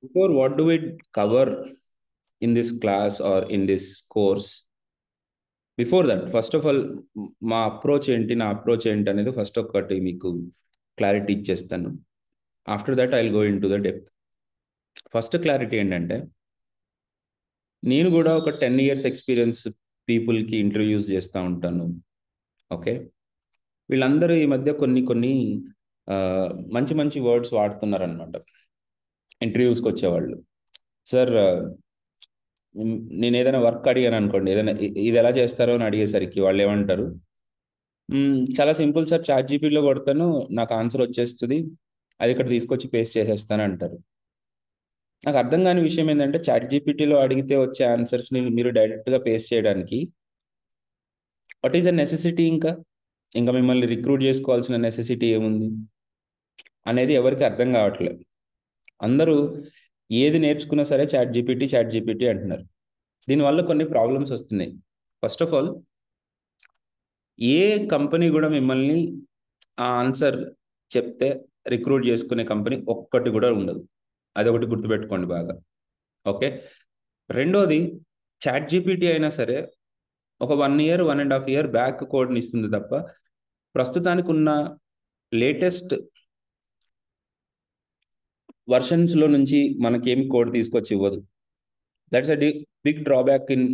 before what do we cover in this class or in this course before that first of all మా approach ఏంటి నా approach ఏంటి అనేది first ఒకటి మీకు క్లారిటీ ఇచ్చేస్తాను after that I go into the depth first clarity ఏంటంటే నేను కూడా ఒక టెన్ ఇయర్స్ ఎక్స్పీరియన్స్ పీపుల్కి ఇంటర్వ్యూస్ చేస్తూ ఉంటాను ఓకే వీళ్ళందరూ ఈ మధ్య కొన్ని కొన్ని మంచి మంచి వర్డ్స్ వాడుతున్నారు అనమాట ఇంటర్వ్యూస్కి వచ్చేవాళ్ళు సార్ నేను ఏదైనా వర్క్ అడిగాను అనుకోండి ఏదైనా ఇది ఎలా చేస్తారో అని అడిగేసరికి వాళ్ళు ఏమంటారు చాలా సింపుల్ సార్ చాట్ జీపీలో కొడతాను నాకు ఆన్సర్ వచ్చేస్తుంది అది ఇక్కడ తీసుకొచ్చి పేస్ట్ చేసేస్తాను అంటారు నాకు అర్థం కాని విషయం ఏంటంటే చాట్ జీపీటీలో అడిగితే వచ్చే ఆన్సర్స్ని మీరు డైరెక్ట్గా పేస్ట్ చేయడానికి వాట్ ఈస్ అ నెసెసిటీ ఇంకా ఇంకా మిమ్మల్ని రిక్రూట్ చేసుకోవాల్సిన నెసెసిటీ ఏముంది అనేది ఎవరికి అర్థం కావట్లేదు అందరూ ఏది నేర్చుకున్నా సరే చాట్ జీపీటీ చాట్ జీపీటీ అంటున్నారు దీనివల్ల కొన్ని ప్రాబ్లమ్స్ వస్తున్నాయి ఫస్ట్ ఆఫ్ ఆల్ ఏ కంపెనీ కూడా మిమ్మల్ని ఆ ఆన్సర్ చెప్తే రిక్రూట్ చేసుకునే కంపెనీ ఒక్కటి కూడా ఉండదు అది ఒకటి గుర్తుపెట్టుకోండి బాగా ఓకే రెండోది చాట్ జీపీటీ అయినా సరే ఒక one year one and half year back కోడ్ని ఇస్తుంది తప్ప ప్రస్తుతానికి ఉన్న లేటెస్ట్ వర్షన్స్లో నుంచి మనకేం కోడ్ తీసుకొచ్చి ఇవ్వదు that's a big drawback in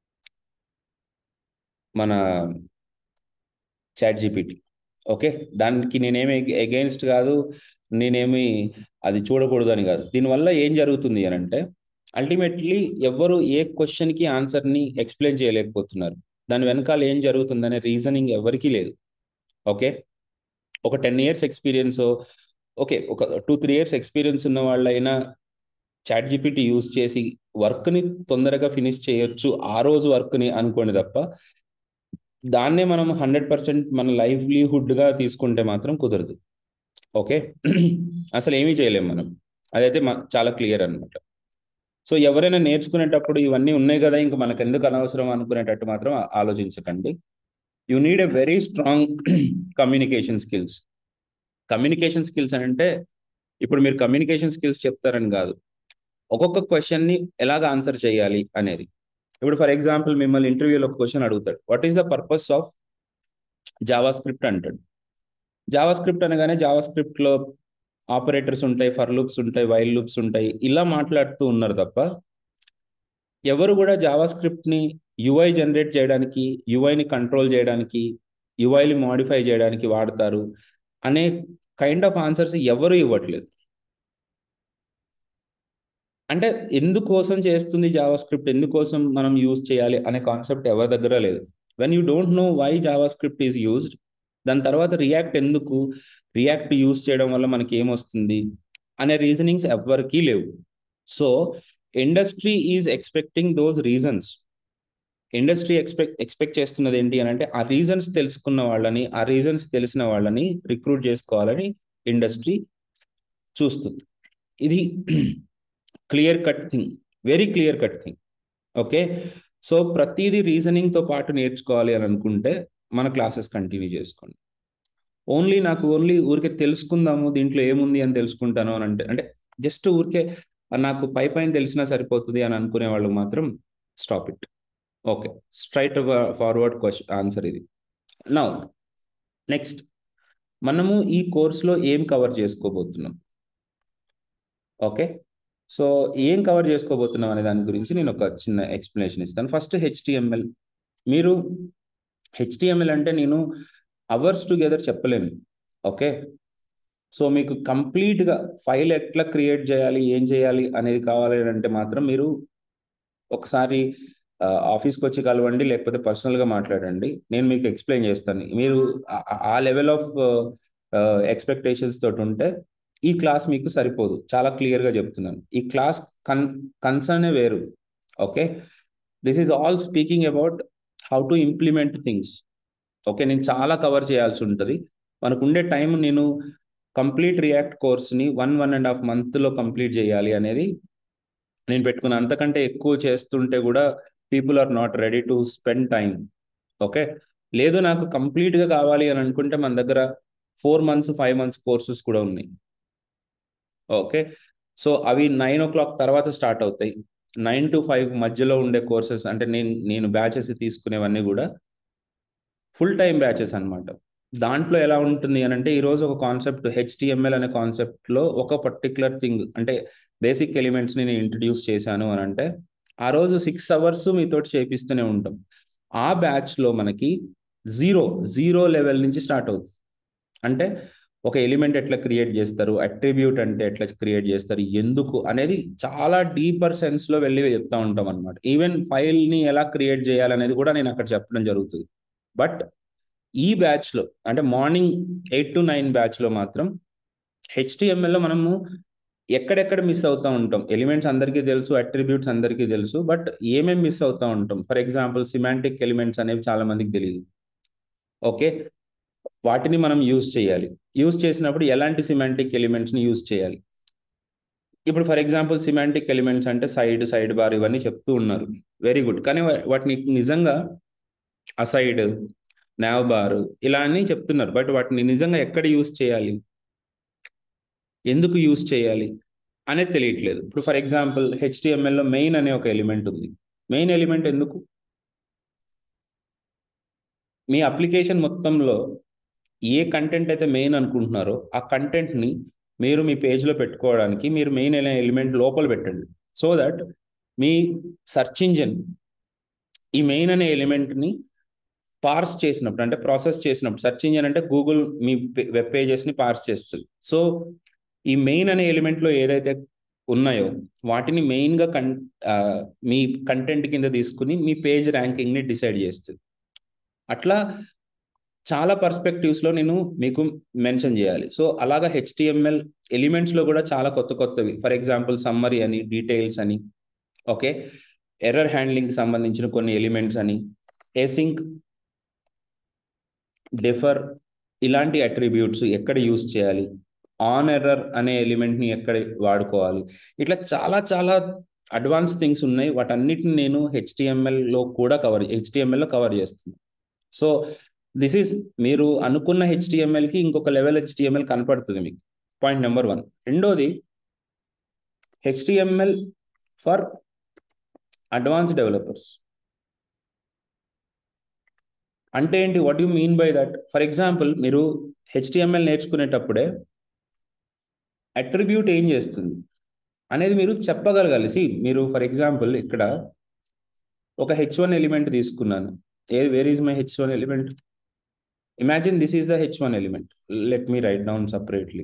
మన చాట్ జీపీటీ ఓకే దానికి నేనేమి అగెయిన్స్ట్ కాదు నేనేమి అది చూడకూడదు అని కాదు దీనివల్ల ఏం జరుగుతుంది అని అంటే అల్టిమేట్లీ ఎవ్వరు ఏ క్వశ్చన్కి ఆన్సర్ని ఎక్స్ప్లెయిన్ చేయలేకపోతున్నారు దాని వెనకాల ఏం జరుగుతుందనే రీజనింగ్ ఎవరికీ లేదు ఓకే ఒక టెన్ ఇయర్స్ ఎక్స్పీరియన్స్ ఓకే ఒక టూ త్రీ ఇయర్స్ ఎక్స్పీరియన్స్ ఉన్న వాళ్ళైనా చాట్ జీపీటీ యూజ్ చేసి వర్క్ని తొందరగా ఫినిష్ చేయొచ్చు ఆ రోజు వర్క్ని అనుకోండి తప్ప దాన్నే మనం హండ్రెడ్ పర్సెంట్ మన లైవ్లీహుడ్గా తీసుకుంటే మాత్రం కుదరదు ఓకే అసలు ఏమీ చేయలేం మనం అదైతే చాలా క్లియర్ అనమాట సో ఎవరైనా నేర్చుకునేటప్పుడు ఇవన్నీ ఉన్నాయి కదా ఇంకా మనకు ఎందుకు అనవసరం అనుకునేటట్టు మాత్రం ఆలోచించకండి you need a very strong communication skills communication skills అని అంటే ఇప్పుడు మీరు కమ్యూనికేషన్ స్కిల్స్ చెప్తారని కాదు ఒక్కొక్క క్వశ్చన్ని ఎలాగ ఆన్సర్ చేయాలి అనేది ఇప్పుడు ఫర్ ఎగ్జాంపుల్ మిమ్మల్ని ఇంటర్వ్యూలో ఒక క్వశ్చన్ అడుగుతాడు what is the purpose of JavaScript అంటాడు జావా స్క్రిప్ట్ అనగానే జావా స్క్రిప్ట్లో ఆపరేటర్స్ ఉంటాయి ఫర్ లూప్స్ ఉంటాయి వైల్ లూప్స్ ఉంటాయి ఇలా మాట్లాడుతూ ఉన్నారు తప్ప ఎవరు కూడా జావా స్క్రిప్ట్ని యుఐ జనరేట్ చేయడానికి యుఐని కంట్రోల్ చేయడానికి యుఐని మాడిఫై చేయడానికి వాడతారు అనే కైండ్ ఆఫ్ ఆన్సర్స్ ఎవరు ఇవ్వట్లేదు అంటే ఎందుకోసం చేస్తుంది జావా స్క్రిప్ట్ ఎందుకోసం మనం యూజ్ చేయాలి అనే కాన్సెప్ట్ ఎవరి దగ్గర లేదు when you don't know why JavaScript is used దాని తర్వాత రియాక్ట్ ఎందుకు రియాక్ట్ యూజ్ చేయడం వల్ల మనకి ఏమొస్తుంది అనే రీజనింగ్స్ ఎవరికీ లేవు so industry is expecting those reasons industry expect expect చేస్తున్నది ఏంటి అని అంటే ఆ రీజన్స్ తెలుసుకున్న వాళ్ళని ఆ రీజన్స్ తెలిసిన వాళ్ళని రిక్రూట్ చేసుకోవాలని ఇండస్ట్రీ చూస్తుంది ఇది clear cut thing very clear cut thing okay so ప్రతిదీ రీజనింగ్తో పాటు నేర్చుకోవాలి అని అనుకుంటే మన క్లాసెస్ కంటిన్యూ చేసుకోండి ఓన్లీ నాకు ఓన్లీ ఊరికే తెలుసుకుందాము దీంట్లో ఏముంది అని తెలుసుకుంటాను అని అంటే అంటే జస్ట్ ఊరికే నాకు పై పైన తెలిసినా సరిపోతుంది అని అనుకునే వాళ్ళు మాత్రం stop it okay straightforward question answer ఇది నా నెక్స్ట్ మనము ఈ కోర్సులో ఏం కవర్ చేసుకోబోతున్నాం ఓకే సో ఏం కవర్ చేసుకోబోతున్నాం అనే దాని గురించి నేను ఒక చిన్న ఎక్స్ప్లెనేషన్ ఇస్తాను ఫస్ట్ హెచ్టిఎంఎల్ మీరు హెచ్టిఎంఎల్ అంటే నేను అవర్స్ టుగెదర్ చెప్పలేను ఓకే సో మీకు కంప్లీట్గా ఫైల్ ఎట్లా క్రియేట్ చేయాలి ఏం చేయాలి అనేది కావాలి అంటే మాత్రం మీరు ఒకసారి ఆఫీస్కి వచ్చి కలవండి లేకపోతే పర్సనల్గా మాట్లాడండి నేను మీకు ఎక్స్ప్లెయిన్ చేస్తాను మీరు ఆ లెవెల్ ఆఫ్ ఎక్స్పెక్టేషన్స్ తోటి ఉంటే ఈ క్లాస్ మీకు సరిపోదు చాలా క్లియర్గా చెప్తున్నాను ఈ క్లాస్ కన్ కన్సర్నే వేరు okay this is all speaking about how to implement things okay నేను చాలా కవర్ చేయాల్సి ఉంటుంది మనకు ఉండే టైం నేను కంప్లీట్ రియాక్ట్ కోర్స్ని వన్ వన్ అండ్ హాఫ్ మంత్లో కంప్లీట్ చేయాలి అనేది నేను పెట్టుకున్న అంతకంటే ఎక్కువ చేస్తుంటే కూడా people are not ready to spend time okay లేదు నాకు కంప్లీట్గా కావాలి అని అనుకుంటే మన దగ్గర four months five months courses కూడా ఉన్నాయి ఓకే సో అవి నైన్ ఓ క్లాక్ తర్వాత స్టార్ట్ అవుతాయి నైన్ టు ఫైవ్ మధ్యలో ఉండే కోర్సెస్ అంటే నేను నేను బ్యాచెస్ తీసుకునేవన్నీ కూడా ఫుల్ టైం బ్యాచెస్ అనమాట దాంట్లో ఎలా ఉంటుంది అని అంటే ఈరోజు ఒక కాన్సెప్ట్ హెచ్టిఎంఎల్ అనే కాన్సెప్ట్లో ఒక పర్టికులర్ థింగ్ అంటే బేసిక్ ఎలిమెంట్స్ని నేను ఇంట్రడ్యూస్ చేశాను అని అంటే ఆ రోజు సిక్స్ అవర్స్ మీతోటి చేపిస్తూనే ఉంటాం ఆ బ్యాచ్లో మనకి జీరో జీరో లెవెల్ నుంచి స్టార్ట్ అవుతుంది అంటే ఒక ఎలిమెంట్ ఎట్లా క్రియేట్ చేస్తారు అట్రిబ్యూట్ అంటే ఎట్లా క్రియేట్ చేస్తారు ఎందుకు అనేది చాలా డీపర్ సెన్స్లో వెళ్ళి చెప్తా ఉంటాం అనమాట ఈవెన్ ఫైల్ని ఎలా క్రియేట్ చేయాలనేది కూడా నేను అక్కడ చెప్పడం జరుగుతుంది బట్ ఈ బ్యాచ్లో అంటే మార్నింగ్ ఎయిట్ టు నైన్ బ్యాచ్లో మాత్రం హెచ్టిఎంఎల్లో మనము ఎక్కడెక్కడ మిస్ అవుతూ ఉంటాం ఎలిమెంట్స్ అందరికీ తెలుసు అట్రిబ్యూట్స్ అందరికీ తెలుసు బట్ ఏమేమి మిస్ అవుతూ ఉంటాం ఫర్ ఎగ్జాంపుల్ సిమాంటిక్ ఎలిమెంట్స్ అనేవి చాలా మందికి తెలియదు ఓకే వాటిని మనం యూజ్ చేయాలి యూజ్ చేసినప్పుడు ఎలాంటి సిమాంటిక్ ఎలిమెంట్స్ని యూజ్ చేయాలి ఇప్పుడు ఫర్ ఎగ్జాంపుల్ సిమాంటిక్ ఎలిమెంట్స్ అంటే సైడ్ సైడ్ బార్ ఇవన్నీ చెప్తూ ఉన్నారు వెరీ గుడ్ కానీ వాటిని నిజంగా అసైడ్ నావ్ బార్ ఇలా అని చెప్తున్నారు బట్ వాటిని నిజంగా ఎక్కడ యూజ్ చేయాలి ఎందుకు యూజ్ చేయాలి అనేది తెలియట్లేదు ఇప్పుడు ఫర్ ఎగ్జాంపుల్ హెచ్టిఎంఎల్లో మెయిన్ అనే ఒక ఎలిమెంట్ ఉంది మెయిన్ ఎలిమెంట్ ఎందుకు మీ అప్లికేషన్ మొత్తంలో ఏ కంటెంట్ అయితే మెయిన్ అనుకుంటున్నారో ఆ కంటెంట్ని మీరు మీ పేజ్లో పెట్టుకోవడానికి మీరు మెయిన్ అనే ఎలిమెంట్ లోపల పెట్టండి సో దట్ మీ సర్చ్ ఇంజిన్ ఈ మెయిన్ అనే ఎలిమెంట్ని పార్స్ చేసినప్పుడు అంటే ప్రాసెస్ చేసినప్పుడు సర్చ్ ఇంజిన్ అంటే గూగుల్ మీ వెబ్ పేజెస్ని పార్స్ చేస్తుంది సో ఈ మెయిన్ అనే ఎలిమెంట్లో ఏదైతే ఉన్నాయో వాటిని మెయిన్గా కన్ మీ కంటెంట్ కింద తీసుకుని మీ పేజ్ ర్యాంకింగ్ని డిసైడ్ చేస్తుంది అట్లా చాలా పర్స్పెక్టివ్స్లో నేను మీకు మెన్షన్ చేయాలి సో అలాగా హెచ్టిఎంఎల్ ఎలిమెంట్స్లో కూడా చాలా కొత్త కొత్తవి ఫర్ ఎగ్జాంపుల్ సమ్మరీ అని డీటెయిల్స్ అని ఓకే ఎర్రర్ హ్యాండ్లింగ్కి సంబంధించిన కొన్ని ఎలిమెంట్స్ అని ఏసింక్ డెఫర్ ఇలాంటి అట్రిబ్యూట్స్ ఎక్కడ యూస్ చేయాలి ఆన్ ఎర్రర్ అనే ఎలిమెంట్ని ఎక్కడ వాడుకోవాలి ఇట్లా చాలా చాలా అడ్వాన్స్ థింగ్స్ ఉన్నాయి వాటన్నిటిని నేను హెచ్టిఎంఎల్లో కూడా కవర్ హెచ్టిఎంఎల్లో కవర్ చేస్తున్నాను సో దిస్ ఈస్ మీరు అనుకున్న హెచ్టిఎంఎల్కి ఇంకొక లెవెల్ హెచ్టిఎంఎల్ కనపడుతుంది మీకు పాయింట్ నెంబర్ వన్ రెండోది హెచ్టిఎంఎల్ ఫర్ అడ్వాన్స్ డెవలపర్స్ అంటే ఏంటి what you mean by that for example మీరు హెచ్టిఎంఎల్ నేర్చుకునేటప్పుడే అట్రిబ్యూట్ ఏం చేస్తుంది అనేది మీరు చెప్పగలగాలి సి మీరు ఫర్ ఎగ్జాంపుల్ ఇక్కడ ఒక హెచ్ వన్ ఎలిమెంట్ తీసుకున్నాను ఏ where is my H one element imagine this is the H one element let me write down separately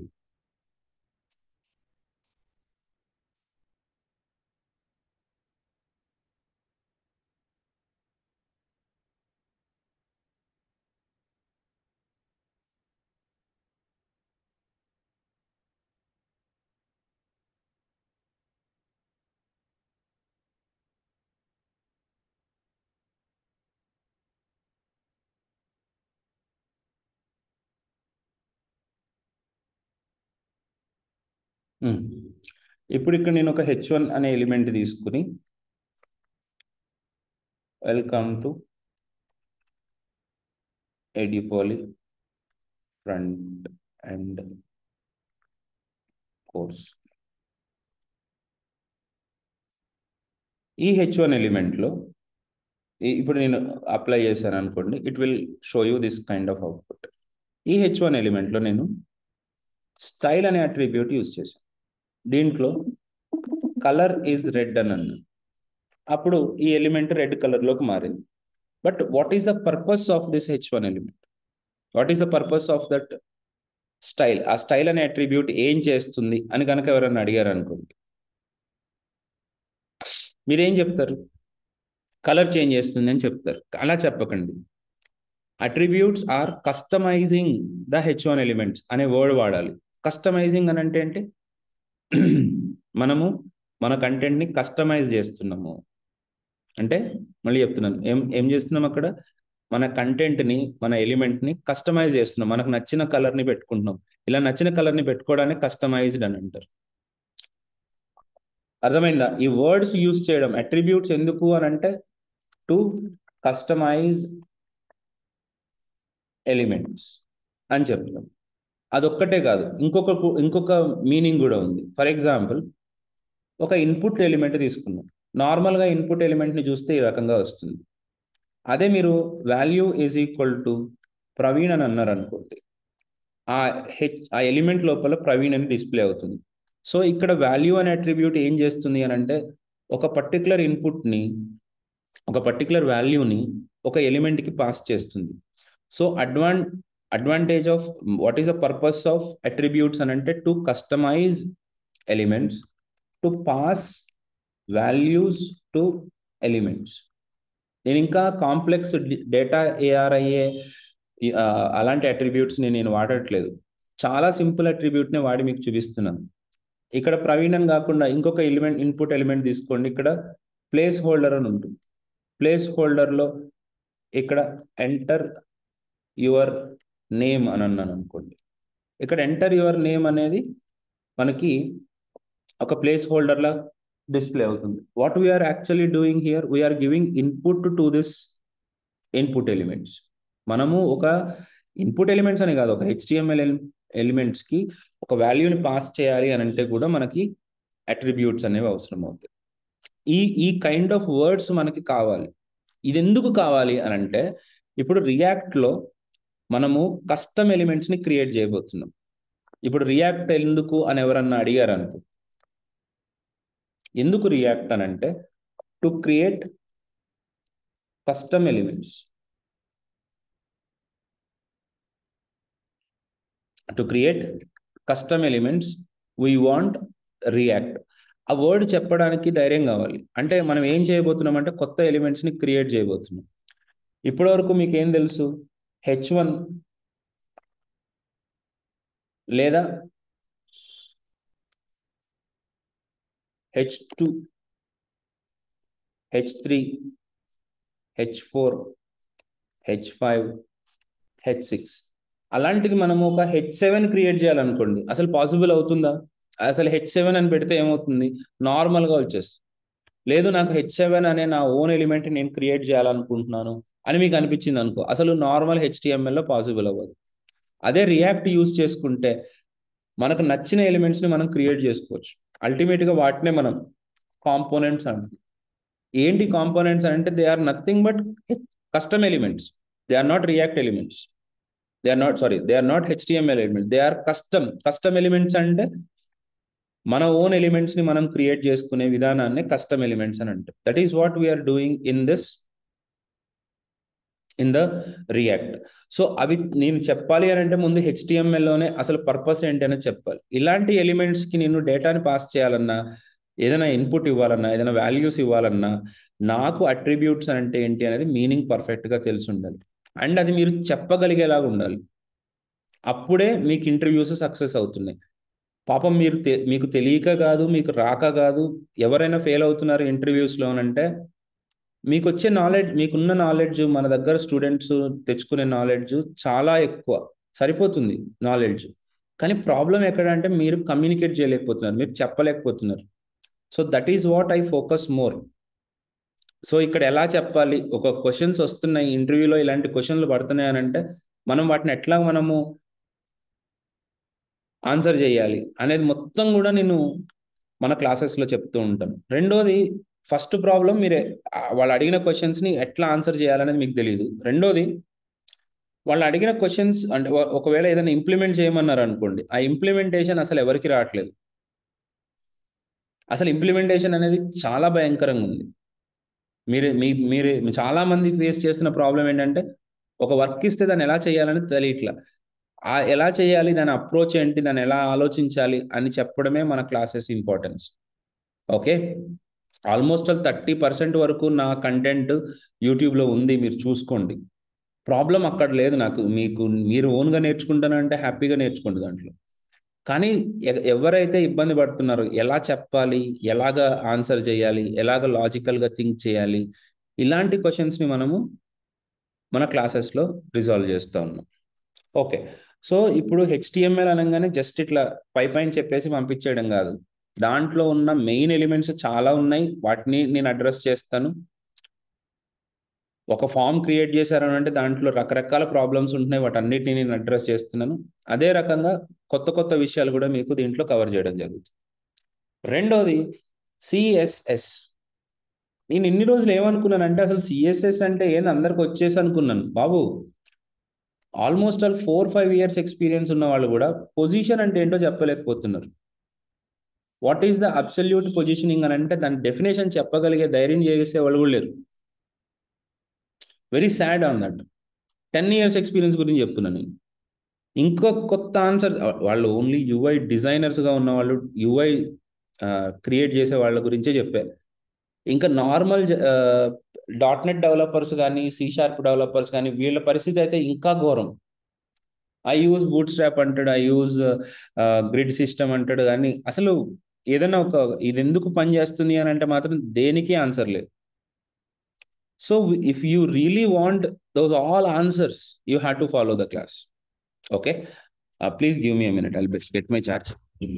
ఇప్పుడు ఇక్కడ నేను ఒక హెచ్ వన్ అనే ఎలిమెంట్ తీసుకుని welcome to Adipoli front end course ఈ హెచ్ వన్ ఎలిమెంట్లో ఇప్పుడు నేను అప్లై చేశాను అనుకోండి it will show you this kind of output ఈ హెచ్ వన్ ఎలిమెంట్లో నేను స్టైల్ అనే అట్రిబ్యూట్ యూజ్ చేశాను దీంట్లో కలర్ ఈజ్ రెడ్ అని అన్నాను అప్పుడు ఈ ఎలిమెంట్ రెడ్ కలర్లోకి మారింది but what is the purpose of this H one element what is the purpose of that style ఆ స్టైల్ అనే అట్రిబ్యూట్ ఏం చేస్తుంది అని కనుక ఎవరైనా అడిగారు అనుకోండి మీరేం చెప్తారు కలర్ చేంజ్ చేస్తుంది అని చెప్తారు అలా చెప్పకండి attributes are customising the H one elements అనే వర్డ్ వాడాలి కస్టమైజింగ్ అని అంటే ఏంటి మనము మన కంటెంట్ని కస్టమైజ్ చేస్తున్నాము అంటే మళ్ళీ చెప్తున్నాను ఏం ఏం చేస్తున్నాం అక్కడ మన కంటెంట్ని మన ఎలిమెంట్ని కస్టమైజ్ చేస్తున్నాం మనకు నచ్చిన కలర్ని పెట్టుకుంటున్నాం ఇలా నచ్చిన కలర్ని పెట్టుకోవడానికి కస్టమైజ్డ్ అని అంటారు అర్థమైందా ఈ వర్డ్స్ యూజ్ చేయడం అట్రిబ్యూట్స్ ఎందుకు అని అంటే టు కస్టమైజ్ ఎలిమెంట్స్ అని చెప్తాం అదొక్కటే కాదు ఇంకొక ఇంకొక మీనింగ్ కూడా ఉంది ఫర్ ఎగ్జాంపుల్ ఒక ఇన్పుట్ ఎలిమెంట్ తీసుకున్నాం నార్మల్గా ఇన్పుట్ ఎలిమెంట్ని చూస్తే ఈ రకంగా వస్తుంది అదే మీరు value is equal to Praveen అని అన్నారు అనుకోండి ఆ హెచ్ ఆ ఎలిమెంట్ లోపల ప్రవీణ్ అని డిస్ప్లే అవుతుంది సో ఇక్కడ వాల్యూ అనే అట్రిబ్యూట్ ఏం చేస్తుంది అని అంటే ఒక పర్టికులర్ ఇన్పుట్ని ఒక పర్టికులర్ వాల్యూని ఒక ఎలిమెంట్కి పాస్ చేస్తుంది సో అడ్వాన్ advantage of what is the purpose of attributes అని అంటే to customise elements to pass values to elements నేను ఇంకా కాంప్లెక్స్ డేటా ఏఆర్ఐఏ అలాంటి అట్రిబ్యూట్స్ని నేను వాడట్లేదు చాలా సింపుల్ అట్రిబ్యూట్ని వాడి మీకు చూపిస్తున్నాను ఇక్కడ ప్రవీణ్ అని కాకుండా ఇంకొక ఎలిమెంట్ ఇన్పుట్ ఎలిమెంట్ తీసుకోండి ఇక్కడ ప్లేస్ హోల్డర్ అని ఉంటుంది ప్లేస్ హోల్డర్లో ఇక్కడ ఎంటర్ యువర్ నేమ్ అని అన్నాను అనుకోండి ఇక్కడ ఎంటర్ యువర్ నేమ్ అనేది మనకి ఒక ప్లేస్ హోల్డర్లా డిస్ప్లే అవుతుంది what we're actually doing here we're giving input to this input elements మనము ఒక ఇన్పుట్ ఎలిమెంట్స్ అని కాదు ఒక హెచ్టిఎంఎల్ ఎలిమెంట్స్కి ఒక వాల్యూని పాస్ చేయాలి అని అంటే కూడా మనకి అట్రిబ్యూట్స్ అనేవి అవసరం అవుతాయి ఈ ఈ కైండ్ ఆఫ్ వర్డ్స్ మనకి కావాలి ఇది ఎందుకు కావాలి అని అంటే ఇప్పుడు రియాక్ట్లో మనము కస్టమ్ ఎలిమెంట్స్ని క్రియేట్ చేయబోతున్నాం ఇప్పుడు రియాక్ట్ ఎందుకు అని ఎవరన్నా అడిగారు అనుకో ఎందుకు రియాక్ట్ అని అంటే to create custom elements to create custom elements we want React ఆ వర్డ్ చెప్పడానికి ధైర్యం కావాలి అంటే మనం ఏం చేయబోతున్నాం అంటే కొత్త ఎలిమెంట్స్ని క్రియేట్ చేయబోతున్నాం ఇప్పటి వరకు మీకు ఏం తెలుసు హెచ్ వన్ లేదా H two H three H four H five H six అలాంటిది మనం ఒక హెచ్ సెవెన్ క్రియేట్ చేయాలనుకోండి అసలు పాసిబుల్ అవుతుందా అసలు హెచ్ సెవెన్ అని పెడితే ఏమవుతుంది నార్మల్గా వచ్చేస్తుంది లేదు నాకు హెచ్ సెవెన్ అనే నా ఓన్ ఎలిమెంట్ నేను క్రియేట్ చేయాలనుకుంటున్నాను అని మీకు అనిపించింది అనుకో అసలు నార్మల్ హెచ్టిఎంఎల్లో పాసిబుల్ అవ్వదు అదే రియాక్ట్ యూస్ చేసుకుంటే మనకు నచ్చిన ఎలిమెంట్స్ని మనం క్రియేట్ చేసుకోవచ్చు అల్టిమేట్గా వాటినే మనం కాంపోనెంట్స్ అంటాం ఏంటి కాంపోనెంట్స్ అంటే they are nothing but custom elements they are not React elements they are not sorry they are not HTML elements they are custom custom elements అంటే మన ఓన్ ఎలిమెంట్స్ని మనం క్రియేట్ చేసుకునే విధానాన్ని కస్టమ్ ఎలిమెంట్స్ అని అంటే that is what we're doing in this in the React so అవి నేను చెప్పాలి అని అంటే ముందు హెచ్టిఎంఎల్లోనే అసలు పర్పస్ ఏంటి అనేది చెప్పాలి ఇలాంటి ఎలిమెంట్స్కి నేను డేటాని పాస్ చేయాలన్నా ఏదైనా ఇన్పుట్ ఇవ్వాలన్నా ఏదైనా వాల్యూస్ ఇవ్వాలన్నా నాకు అట్రిబ్యూట్స్ అంటే ఏంటి అనేది మీనింగ్ పర్ఫెక్ట్గా తెలిసి ఉండాలి అండ్ అది మీరు చెప్పగలిగేలాగా ఉండాలి అప్పుడే మీకు ఇంటర్వ్యూస్ సక్సెస్ అవుతున్నాయి పాపం మీరు మీకు తెలియక కాదు మీకు రాక కాదు ఎవరైనా ఫెయిల్ అవుతున్నారు ఇంటర్వ్యూస్లోనంటే మీకు వచ్చే నాలెడ్జ్ మీకున్న నాలెడ్జ్ మన దగ్గర స్టూడెంట్స్ తెచ్చుకునే నాలెడ్జ్ చాలా ఎక్కువ సరిపోతుంది నాలెడ్జ్ కానీ ప్రాబ్లం ఎక్కడ అంటే మీరు కమ్యూనికేట్ చేయలేకపోతున్నారు మీరు చెప్పలేకపోతున్నారు so that is what I focus more so ఇక్కడ ఎలా చెప్పాలి ఒక క్వశ్చన్స్ వస్తున్నాయి ఇంటర్వ్యూలో ఇలాంటి క్వశ్చన్లు పడుతున్నాయి అని అంటే మనం వాటిని ఎట్లా మనము ఆన్సర్ చేయాలి అనేది మొత్తం కూడా నేను మన క్లాసెస్లో చెప్తూ ఉంటాను రెండోది ఫస్ట్ ప్రాబ్లం మీరే వాళ్ళు అడిగిన క్వశ్చన్స్ని ఎట్లా ఆన్సర్ చేయాలనేది మీకు తెలియదు రెండోది వాళ్ళు అడిగిన క్వశ్చన్స్ అంటే ఒకవేళ ఏదైనా ఇంప్లిమెంట్ చేయమన్నారు అనుకోండి ఆ ఇంప్లిమెంటేషన్ అసలు ఎవరికి రావట్లేదు అసలు ఇంప్లిమెంటేషన్ అనేది చాలా భయంకరంగా ఉంది మీరు మీ మీరు చాలా మంది ఫేస్ చేస్తున్న ప్రాబ్లం ఏంటంటే ఒక వర్క్ ఇస్తే దాన్ని ఎలా చేయాలని తెలియట్లా ఆ ఎలా చేయాలి దాని అప్రోచ్ ఏంటి దాన్ని ఎలా ఆలోచించాలి అని చెప్పడమే మన classes importance okay almost all thirty percent వరకు నా కంటెంట్ యూట్యూబ్లో ఉంది మీరు చూసుకోండి ప్రాబ్లం అక్కడ లేదు నాకు మీకు మీరు ఓన్గా నేర్చుకుంటానంటే హ్యాపీగా నేర్చుకోండి దాంట్లో కానీ ఎవరైతే ఇబ్బంది పడుతున్నారో ఎలా చెప్పాలి ఎలాగ ఆన్సర్ చేయాలి ఎలాగ లాజికల్గా థింక్ చేయాలి ఇలాంటి క్వశ్చన్స్ని మనము మన క్లాసెస్లో రిజాల్వ్ చేస్తూ ఉన్నాం ఓకే సో ఇప్పుడు హెచ్టిఎంఎల్ అనగానే జస్ట్ ఇట్లా పై పైన చెప్పేసి పంపించేయడం కాదు దాంట్లో ఉన్న మెయిన్ ఎలిమెంట్స్ చాలా ఉన్నాయి వాటిని నేను అడ్రస్ చేస్తాను ఒక ఫామ్ క్రియేట్ చేశారని అంటే దాంట్లో రకరకాల ప్రాబ్లమ్స్ ఉంటున్నాయి వాటన్నిటిని నేను అడ్రస్ చేస్తున్నాను అదే రకంగా కొత్త కొత్త విషయాలు కూడా మీకు దీంట్లో కవర్ చేయడం జరుగుతుంది రెండోది సిఎస్ఎస్ నేను ఇన్ని రోజులు ఏమనుకున్నానంటే అసలు సిఎస్ఎస్ అంటే ఏంది అందరికి వచ్చేసి అనుకున్నాను బాబు almost all four five years experience ఉన్న వాళ్ళు కూడా పొజిషన్ అంటే ఏంటో చెప్పలేకపోతున్నారు what is the absolute positioning అని అంటే దాని డెఫినేషన్ చెప్పగలిగే ధైర్యం చేసే వాళ్ళు కూడా లేరు very sad on that ten years experience గురించి చెప్తున్నాను నేను ఇంకో కొత్త ఆన్సర్ వాళ్ళు ఓన్లీ యుఐ డిజైనర్స్గా ఉన్న వాళ్ళు యుఐ క్రియేట్ చేసే వాళ్ళ గురించే చెప్పారు ఇంకా నార్మల్ డాట్ నెట్ డెవలపర్స్ కానీ సి షార్ప్ డెవలపర్స్ కానీ వీళ్ళ పరిస్థితి అయితే ఇంకా ఘోరం ఐ యూజ్ బూట్ స్ట్రాప్ అంటాడు ఐ యూజ్ గ్రిడ్ సిస్టమ్ అంటాడు కానీ అసలు ఏదైనా ఒక ఇది ఎందుకు పనిచేస్తుంది అని అంటే మాత్రం దేనికి ఆన్సర్ లేదు so if you really want those all answers you have to follow the class okay please give me minute I'll get my charge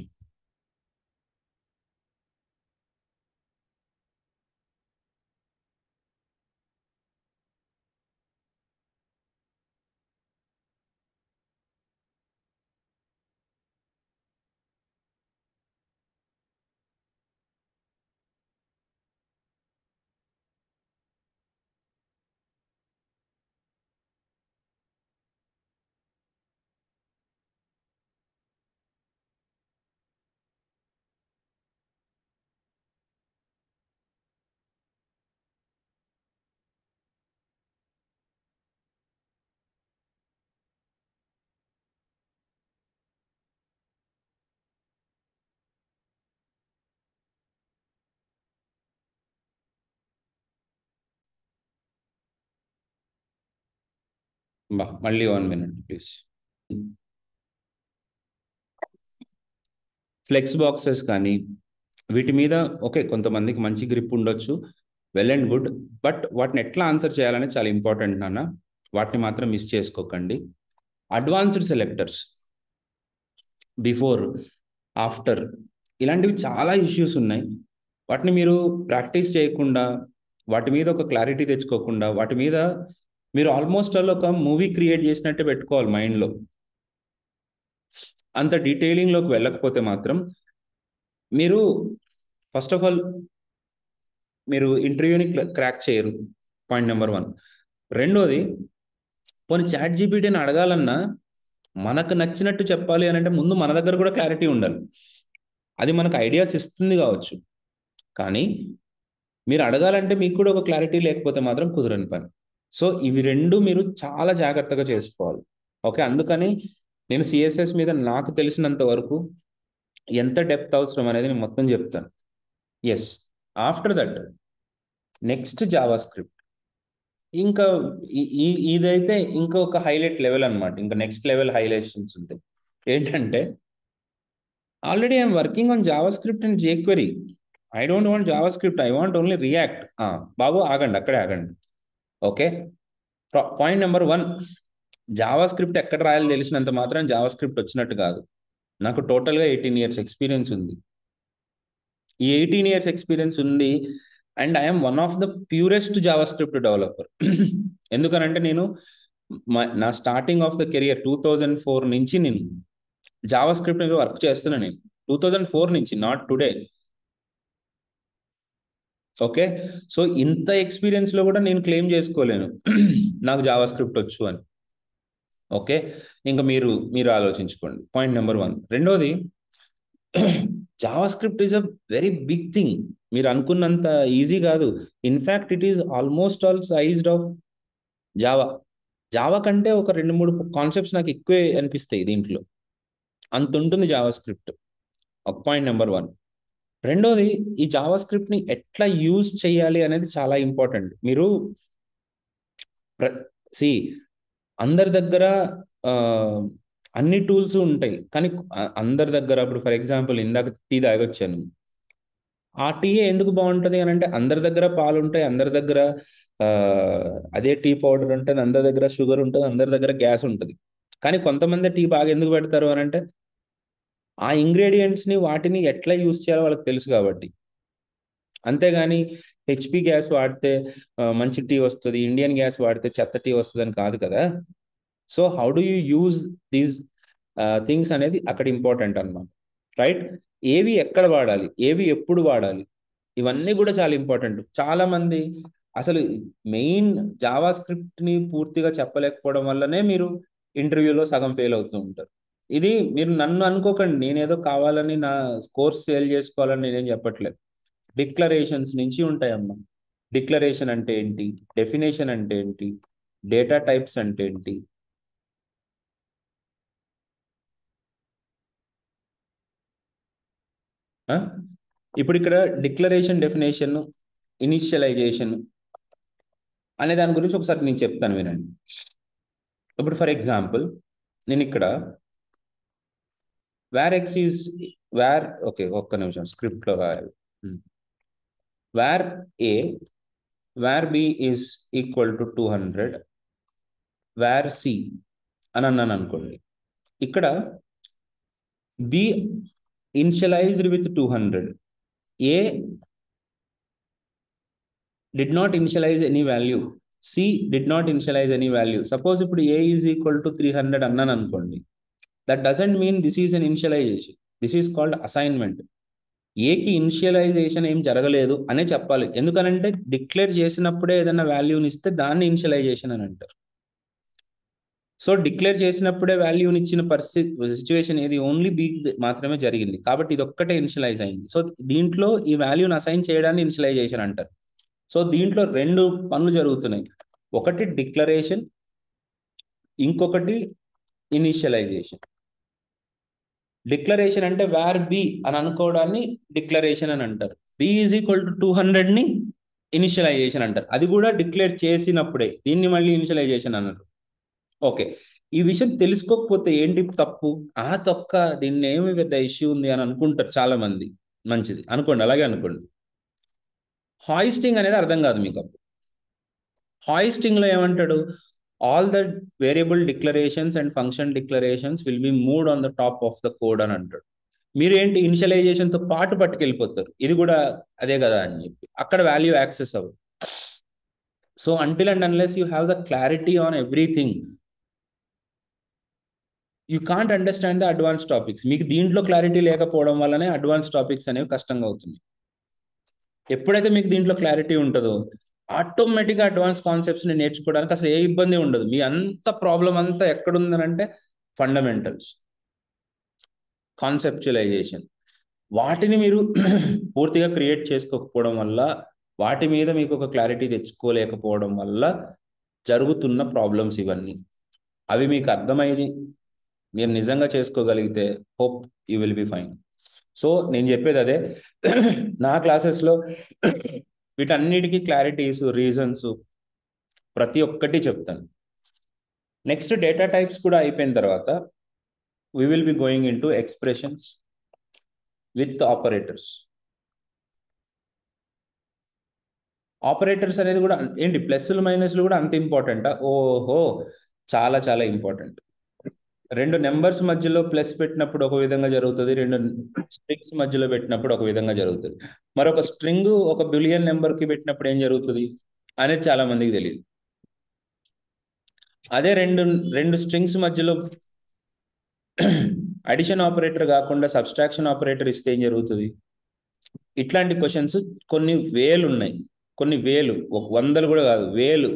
బా మళ్ళీ one minute please flex boxes కానీ వీటి మీద ఓకే కొంతమందికి మంచి గ్రిప్ ఉండొచ్చు well and good but వాటిని ఎట్లా ఆన్సర్ చేయాలనేది చాలా ఇంపార్టెంట్ నాన్న వాటిని మాత్రం మిస్ చేసుకోకండి అడ్వాన్స్డ్ సెలెక్టర్స్ బిఫోర్ ఆఫ్టర్ ఇలాంటివి చాలా ఇష్యూస్ ఉన్నాయి వాటిని మీరు ప్రాక్టీస్ చేయకుండా వాటి మీద ఒక క్లారిటీ తెచ్చుకోకుండా వాటి మీద మీరు ఆల్మోస్ట్ ఆల్ ఒక మూవీ క్రియేట్ చేసినట్టే పెట్టుకోవాలి మైండ్లో అంత డీటెయిలింగ్లోకి వెళ్ళకపోతే మాత్రం మీరు ఫస్ట్ ఆఫ్ ఆల్ మీరు ఇంటర్వ్యూని క్రాక్ చేయరు పాయింట్ నెంబర్ వన్ రెండోది పోనీ చాట్ జీపీటీని అడగాలన్నా మనకు నచ్చినట్టు చెప్పాలి అని అంటే ముందు మన దగ్గర కూడా క్లారిటీ ఉండాలి అది మనకు ఐడియాస్ ఇస్తుంది కావచ్చు కానీ మీరు అడగాలంటే మీకు కూడా ఒక క్లారిటీ లేకపోతే మాత్రం కుదరని పని సో ఇవి రెండు మీరు చాలా జాగ్రత్తగా చేసుకోవాలి ఓకే అందుకని నేను సిఎస్ఎస్ మీద నాకు తెలిసినంత వరకు ఎంత డెప్త్ అవసరం అనేది నేను మొత్తం చెప్తాను yes after that next JavaScript ఇంకా ఇదైతే ఇంకా ఒక హైలైట్ లెవెల్ అనమాట ఇంకా నెక్స్ట్ లెవెల్ హైలైషన్స్ ఉంటాయి ఏంటంటే already I'm working on JavaScript and jQuery I don't want JavaScript I want only React బాబు ఆగండి అక్కడే ఆగండి okay point number one JavaScript ఎక్కడ రాయాలో తెలిసినంత మాత్రం జావా స్క్రిప్ట్ వచ్చినట్టు కాదు నాకు టోటల్గా ఎయిటీన్ ఇయర్స్ ఎక్స్పీరియన్స్ ఉంది ఈ ఎయిటీన్ ఇయర్స్ ఎక్స్పీరియన్స్ ఉంది and I'm one of the purest JavaScript developer ఎందుకనంటే నేను నా starting of the career two thousand four నుంచి నేను జావా స్క్రిప్ట్ మీద వర్క్ చేస్తున్నాను నేను టూ థౌజండ్ ఫోర్ నుంచి నాట్ టుడే ఓకే సో ఇంత ఎక్స్పీరియన్స్లో కూడా నేను క్లెయిమ్ చేసుకోలేను నాకు జావా స్క్రిప్ట్ వచ్చు అని ఓకే ఇంకా మీరు మీరు ఆలోచించుకోండి పాయింట్ నెంబర్ వన్ రెండోది JavaScript is a very big thing మీరు అనుకున్నంత ఈజీ కాదు in fact it is almost all sized of Java Java కంటే ఒక రెండు మూడు కాన్సెప్ట్స్ నాకు ఎక్కువే అనిపిస్తాయి దీంట్లో అంత ఉంటుంది జావా స్క్రిప్ట్ ఒక పాయింట్ నెంబర్ వన్ రెండోది ఈ జావా స్క్రిప్ట్ని ఎట్లా యూజ్ చేయాలి అనేది చాలా ఇంపార్టెంట్ మీరు సి అందరి దగ్గర అన్ని టూల్స్ ఉంటాయి కానీ అందరి దగ్గర ఇప్పుడు ఫర్ ఎగ్జాంపుల్ ఇందాక టీ తాగొచ్చాను ఆ టీ ఎందుకు బాగుంటుంది అని అంటే అందరి దగ్గర పాలు ఉంటాయి అందరి దగ్గర అదే టీ పౌడర్ ఉంటుంది అందరి దగ్గర షుగర్ ఉంటుంది అందరి దగ్గర గ్యాస్ ఉంటుంది కానీ కొంతమంది టీ బాగా ఎందుకు పెడతారు అని అంటే ఆ ఇంగ్రీడియంట్స్ని వాటిని ఎట్లా యూస్ చేయాలో వాళ్ళకి తెలుసు కాబట్టి అంతేగాని హెచ్పి గ్యాస్ వాడితే మంచి టీ వస్తుంది ఇండియన్ గ్యాస్ వాడితే చెత్త టీ వస్తుంది అని కాదు కదా so how do you use these things అనేది అక్కడ ఇంపార్టెంట్ అనమాట రైట్ ఏవి ఎక్కడ వాడాలి ఏవి ఎప్పుడు వాడాలి ఇవన్నీ కూడా చాలా ఇంపార్టెంట్ చాలా మంది అసలు మెయిన్ జావా స్క్రిప్ట్ ని పూర్తిగా చెప్పలేకపోవడం వల్లనే మీరు ఇంటర్వ్యూలో సగం ఫెయిల్ అవుతూ ఉంటారు ఇది మీరు నన్ను అనుకోకండి నేనేదో కావాలని నా కోర్స్ సేల్ చేసుకోవాలని నేనేం చెప్పట్లేదు డిక్లరేషన్స్ నుంచి ఉంటాయమ్మా డిక్లరేషన్ అంటే ఏంటి డెఫినేషన్ అంటే ఏంటి డేటా టైప్స్ అంటే ఏంటి ఆ? ఇప్పుడు ఇక్కడ డిక్లరేషన్ డెఫినేషన్ ఇనిషియలైజేషన్ అనే దాని గురించి ఒకసారి నేను చెప్తాను వినండి ఇప్పుడు ఫర్ ఎగ్జాంపుల్ నేను ఇక్కడ where x is where okay ఒక్క నిమిషం స్క్రిప్ట్లో రాయాలి where a where b is equal to two hundred where c అని అన్నాను అనుకోండి ఇక్కడ b initialized with two hundred a did not initialize any value c did not initialize any value suppose ఇప్పుడు a is equal to three hundred అన్నాను అనుకోండి that doesn't mean this is an initialization this is called assignment ఏకి ఇనిషియలైజేషన్ ఏం జరగలేదు అనే చెప్పాలి ఎందుకనంటే డిక్లేర్ చేసినప్పుడే ఏదైనా వాల్యూని ఇస్తే దాన్ని ఇనిషియలైజేషన్ అని అంటారు సో డిక్లేర్ చేసినప్పుడే వాల్యూని ఇచ్చిన పరిస్థితి సిచ్యువేషన్ ఏది ఓన్లీ బీ మాత్రమే జరిగింది కాబట్టి ఇది ఒక్కటే ఇనిషియలైజ్ అయింది సో దీంట్లో ఈ వాల్యూని అసైన్ చేయడాన్ని ఇనిషియలైజేషన్ అంటారు సో దీంట్లో రెండు పనులు జరుగుతున్నాయి ఒకటి డిక్లరేషన్ ఇంకొకటి ఇనిషియలైజేషన్ డిక్లరేషన్ అంటే వేర్ బి అని అనుకోవడాన్ని డిక్లరేషన్ అని అంటారు b is equal to two హండ్రెడ్ని ఇనిషియలైజేషన్ అంటారు అది కూడా డిక్లేర్ చేసినప్పుడే దీన్ని మళ్ళీ ఇనిషియలైజేషన్ అన్నారు ఓకే ఈ విషయం తెలుసుకోకపోతే ఏంటి తప్పు ఆ తొక్క దీన్ని ఏమి పెద్ద ఇష్యూ ఉంది అని అనుకుంటారు చాలా మంది మంచిది అనుకోండి అలాగే అనుకోండి హాయిస్టింగ్ అనేది అర్థం కాదు మీకు అప్పుడు హాయిస్టింగ్లో ఏమంటాడు all the variable declarations and function declarations will be moved on the top of the code అని అంటాడు మీరు ఏంటి ఇనిషియలైజేషన్తో పాటు పట్టుకెళ్ళిపోతారు ఇది కూడా అదే కదా అని చెప్పి అక్కడ వాల్యూ యాక్సెస్ అవ్వదు so until and unless you have the clarity on everything you can't understand the advance topics మీకు దీంట్లో క్లారిటీ లేకపోవడం వల్లనే అడ్వాన్స్ టాపిక్స్ అనేవి కష్టంగా అవుతుంది ఎప్పుడైతే మీకు దీంట్లో క్లారిటీ ఉంటుందో ఆటోమేటిక్గా అడ్వాన్స్ కాన్సెప్ట్స్ని నేర్చుకోవడానికి అసలు ఏ ఇబ్బంది ఉండదు మీ అంత ప్రాబ్లం అంతా ఎక్కడుందనంటే ఫండమెంటల్స్ కాన్సెప్చువలైజేషన్ వాటిని మీరు పూర్తిగా క్రియేట్ చేసుకోకపోవడం వల్ల వాటి మీద మీకు ఒక క్లారిటీ తెచ్చుకోలేకపోవడం వల్ల జరుగుతున్న ప్రాబ్లమ్స్ ఇవన్నీ అవి మీకు అర్థమైంది మీరు నిజంగా చేసుకోగలిగితే hope you will be fine so నేను చెప్పేది అదే నా క్లాసెస్లో వీటన్నిటికీ క్లారిటీస్ రీజన్స్ ప్రతి ఒక్కటి చెప్తాను నెక్స్ట్ డేటా టైప్స్ కూడా అయిపోయిన తర్వాత we will be going into expressions with operators operators అనేది కూడా ఏంటి ప్లస్లు మైనస్లు కూడా అంత ఇంపార్టెంటా ఓహో చాలా చాలా ఇంపార్టెంట్ రెండు నెంబర్స్ మధ్యలో ప్లస్ పెట్టినప్పుడు ఒక విధంగా జరుగుతుంది రెండు స్ట్రింగ్స్ మధ్యలో పెట్టినప్పుడు ఒక విధంగా జరుగుతుంది మరొక స్ట్రింగ్ ఒక బిలియన్ నెంబర్కి పెట్టినప్పుడు ఏం జరుగుతుంది అనేది చాలా మందికి తెలియదు అదే రెండు రెండు స్ట్రింగ్స్ మధ్యలో అడిషన్ ఆపరేటర్ కాకుండా సబ్స్ట్రాక్షన్ ఆపరేటర్ ఇస్తే ఏం జరుగుతుంది ఇట్లాంటి క్వశ్చన్స్ కొన్ని వేలు ఉన్నాయి కొన్ని వేలు ఒక వందలు కూడా కాదు వేలు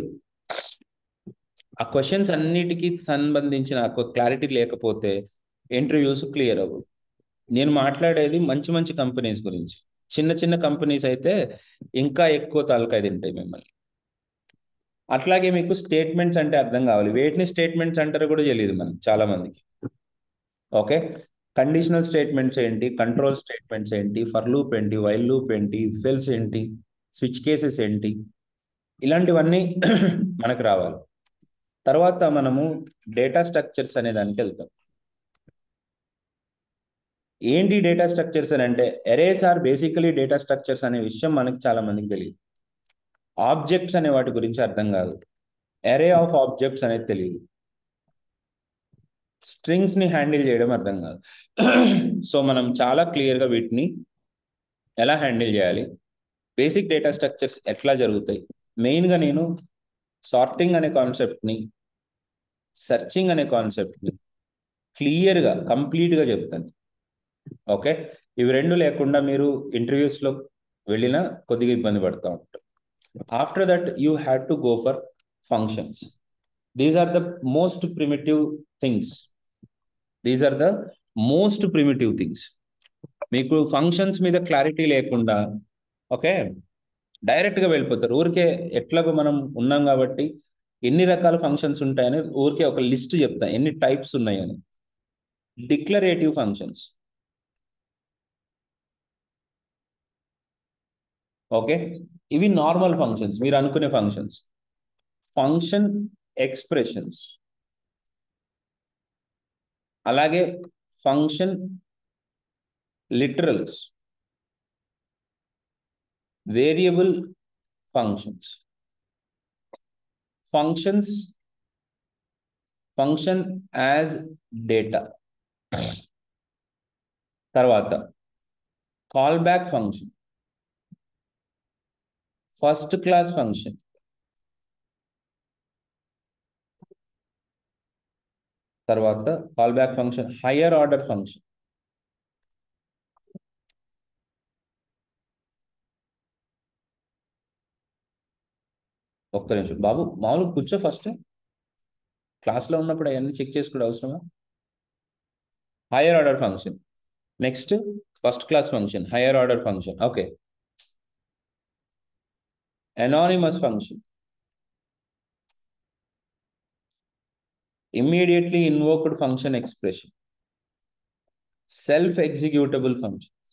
ఆ క్వశ్చన్స్ అన్నిటికీ సంబంధించిన క్లారిటీ లేకపోతే ఇంటర్వ్యూస్ క్లియర్ అవ్వవు నేను మాట్లాడేది మంచి మంచి కంపెనీస్ గురించి చిన్న చిన్న కంపెనీస్ అయితే ఇంకా ఎక్కువ తలకాయ తింటాయి మిమ్మల్ని అట్లాగే మీకు స్టేట్మెంట్స్ అంటే అర్థం కావాలి వేటిని స్టేట్మెంట్స్ అంటారో కూడా తెలియదు మనకి చాలా మందికి ఓకే కండిషనల్ స్టేట్మెంట్స్ ఏంటి కంట్రోల్ స్టేట్మెంట్స్ ఏంటి ఫర్ లూప్ ఏంటి వైల్ లూప్ ఏంటి ఫెల్స్ ఏంటి స్విచ్ కేసెస్ ఏంటి ఇలాంటివన్నీ మనకు రావాలి తర్వాత మనము డేటా స్ట్రక్చర్స్ అనే దానికి వెళ్తాం ఏంటి డేటా స్ట్రక్చర్స్ అని అంటే arrays are basically data structures అనే విషయం మనకి చాలా మందికి తెలియదు ఆబ్జెక్ట్స్ అనే వాటి గురించి అర్థం కాదు ఎరే ఆఫ్ ఆబ్జెక్ట్స్ అనేది తెలియదు స్ట్రింగ్స్ ని హ్యాండిల్ చేయడం అర్థం కాదు సో మనం చాలా క్లియర్గా వీటిని ఎలా హ్యాండిల్ చేయాలి బేసిక్ డేటా స్ట్రక్చర్స్ ఎట్లా జరుగుతాయి మెయిన్గా నేను సార్టింగ్ అనే కాన్సెప్ట్ని సెర్చింగ్ అనే కాన్సెప్ట్ని క్లియర్గా కంప్లీట్గా చెప్తాను ఓకే ఇవి రెండు లేకుండా మీరు ఇంటర్వ్యూస్లో వెళ్ళినా కొద్దిగా ఇబ్బంది పడుతూ ఉంటారు after that you had to go for functions these are the most primitive things these are the most primitive things మీకు ఫంక్షన్స్ మీద క్లారిటీ లేకుండా ఓకే డైరెక్ట్గా వెళ్ళిపోతారు ఊరికే ఎట్లాగో మనం ఉన్నాం కాబట్టి ఎన్ని రకాల ఫంక్షన్స్ ఉంటాయని ఊరికే ఒక లిస్ట్ చెప్తా ఎన్ని టైప్స్ ఉన్నాయని డిక్లరేటివ్ ఫంక్షన్స్ ఓకే ఇవి నార్మల్ ఫంక్షన్స్ మీరు అనుకునే ఫంక్షన్స్ ఫంక్షన్ ఎక్స్ప్రెషన్స్ అలాగే function literals variable functions functions function as data తర్వాత callback function first class function తర్వాత callback function higher order function ఒక్క నిమిషం బాబు మామూలు కూర్చో ఫస్ట్ క్లాస్లో ఉన్నప్పుడు అవన్నీ చెక్ చేసుకుంటే అవసరమా higher order function next first class function higher order function okay anonymous function immediately invoked function expression self executable functions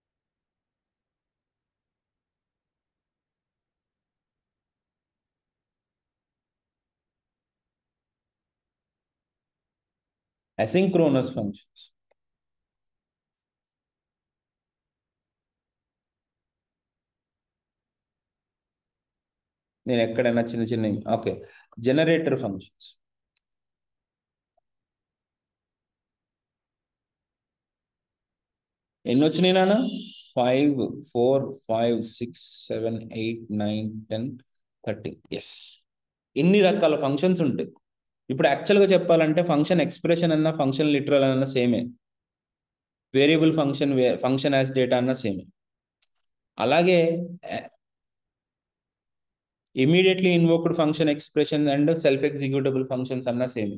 asynchronous functions నేను ఎక్కడైనా చిన్న చిన్న ఓకే జనరేటర్ ఫంక్షన్స్ ఎన్ని వచ్చినాయి నాన్న five four five six seven eight nine ten thirty yes ఇన్ని రకాల functions ఉంటాయి ఇప్పుడు యాక్చువల్గా చెప్పాలంటే ఫంక్షన్ ఎక్స్ప్రెషన్ అన్న ఫంక్షన్ లిటరల్ అన్న సేమే variable function function as data అన్న సేమే అలాగే immediately invoked function expression and self executable functions అన్న సేమ్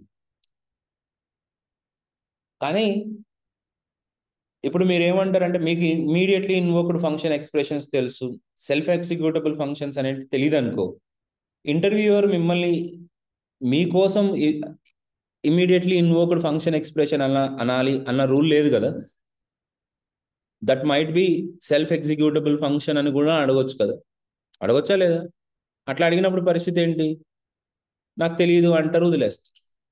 కానీ ఇప్పుడు మీరు ఏమంటారంటే మీకు ఇమీడియట్లీ ఇన్వోక్డ్ ఫంక్షన్ ఎక్స్ప్రెషన్స్ తెలుసు సెల్ఫ్ ఎగ్జిక్యూటబుల్ ఫంక్షన్స్ అనేది తెలియదు అనుకో ఇంటర్వ్యూయర్ మిమ్మల్ని మీకోసం ఇమీడియట్లీ ఇన్వోక్డ్ ఫంక్షన్ ఎక్స్ప్రెషన్ అన్న అనాలి అన్న రూల్ లేదు కదా that might be self executable function అని కూడా అడగొచ్చు కదా అడగొచ్చా లేదా అట్లా అడిగినప్పుడు పరిస్థితి ఏంటి నాకు తెలియదు అంటారు వదిలేస్తారు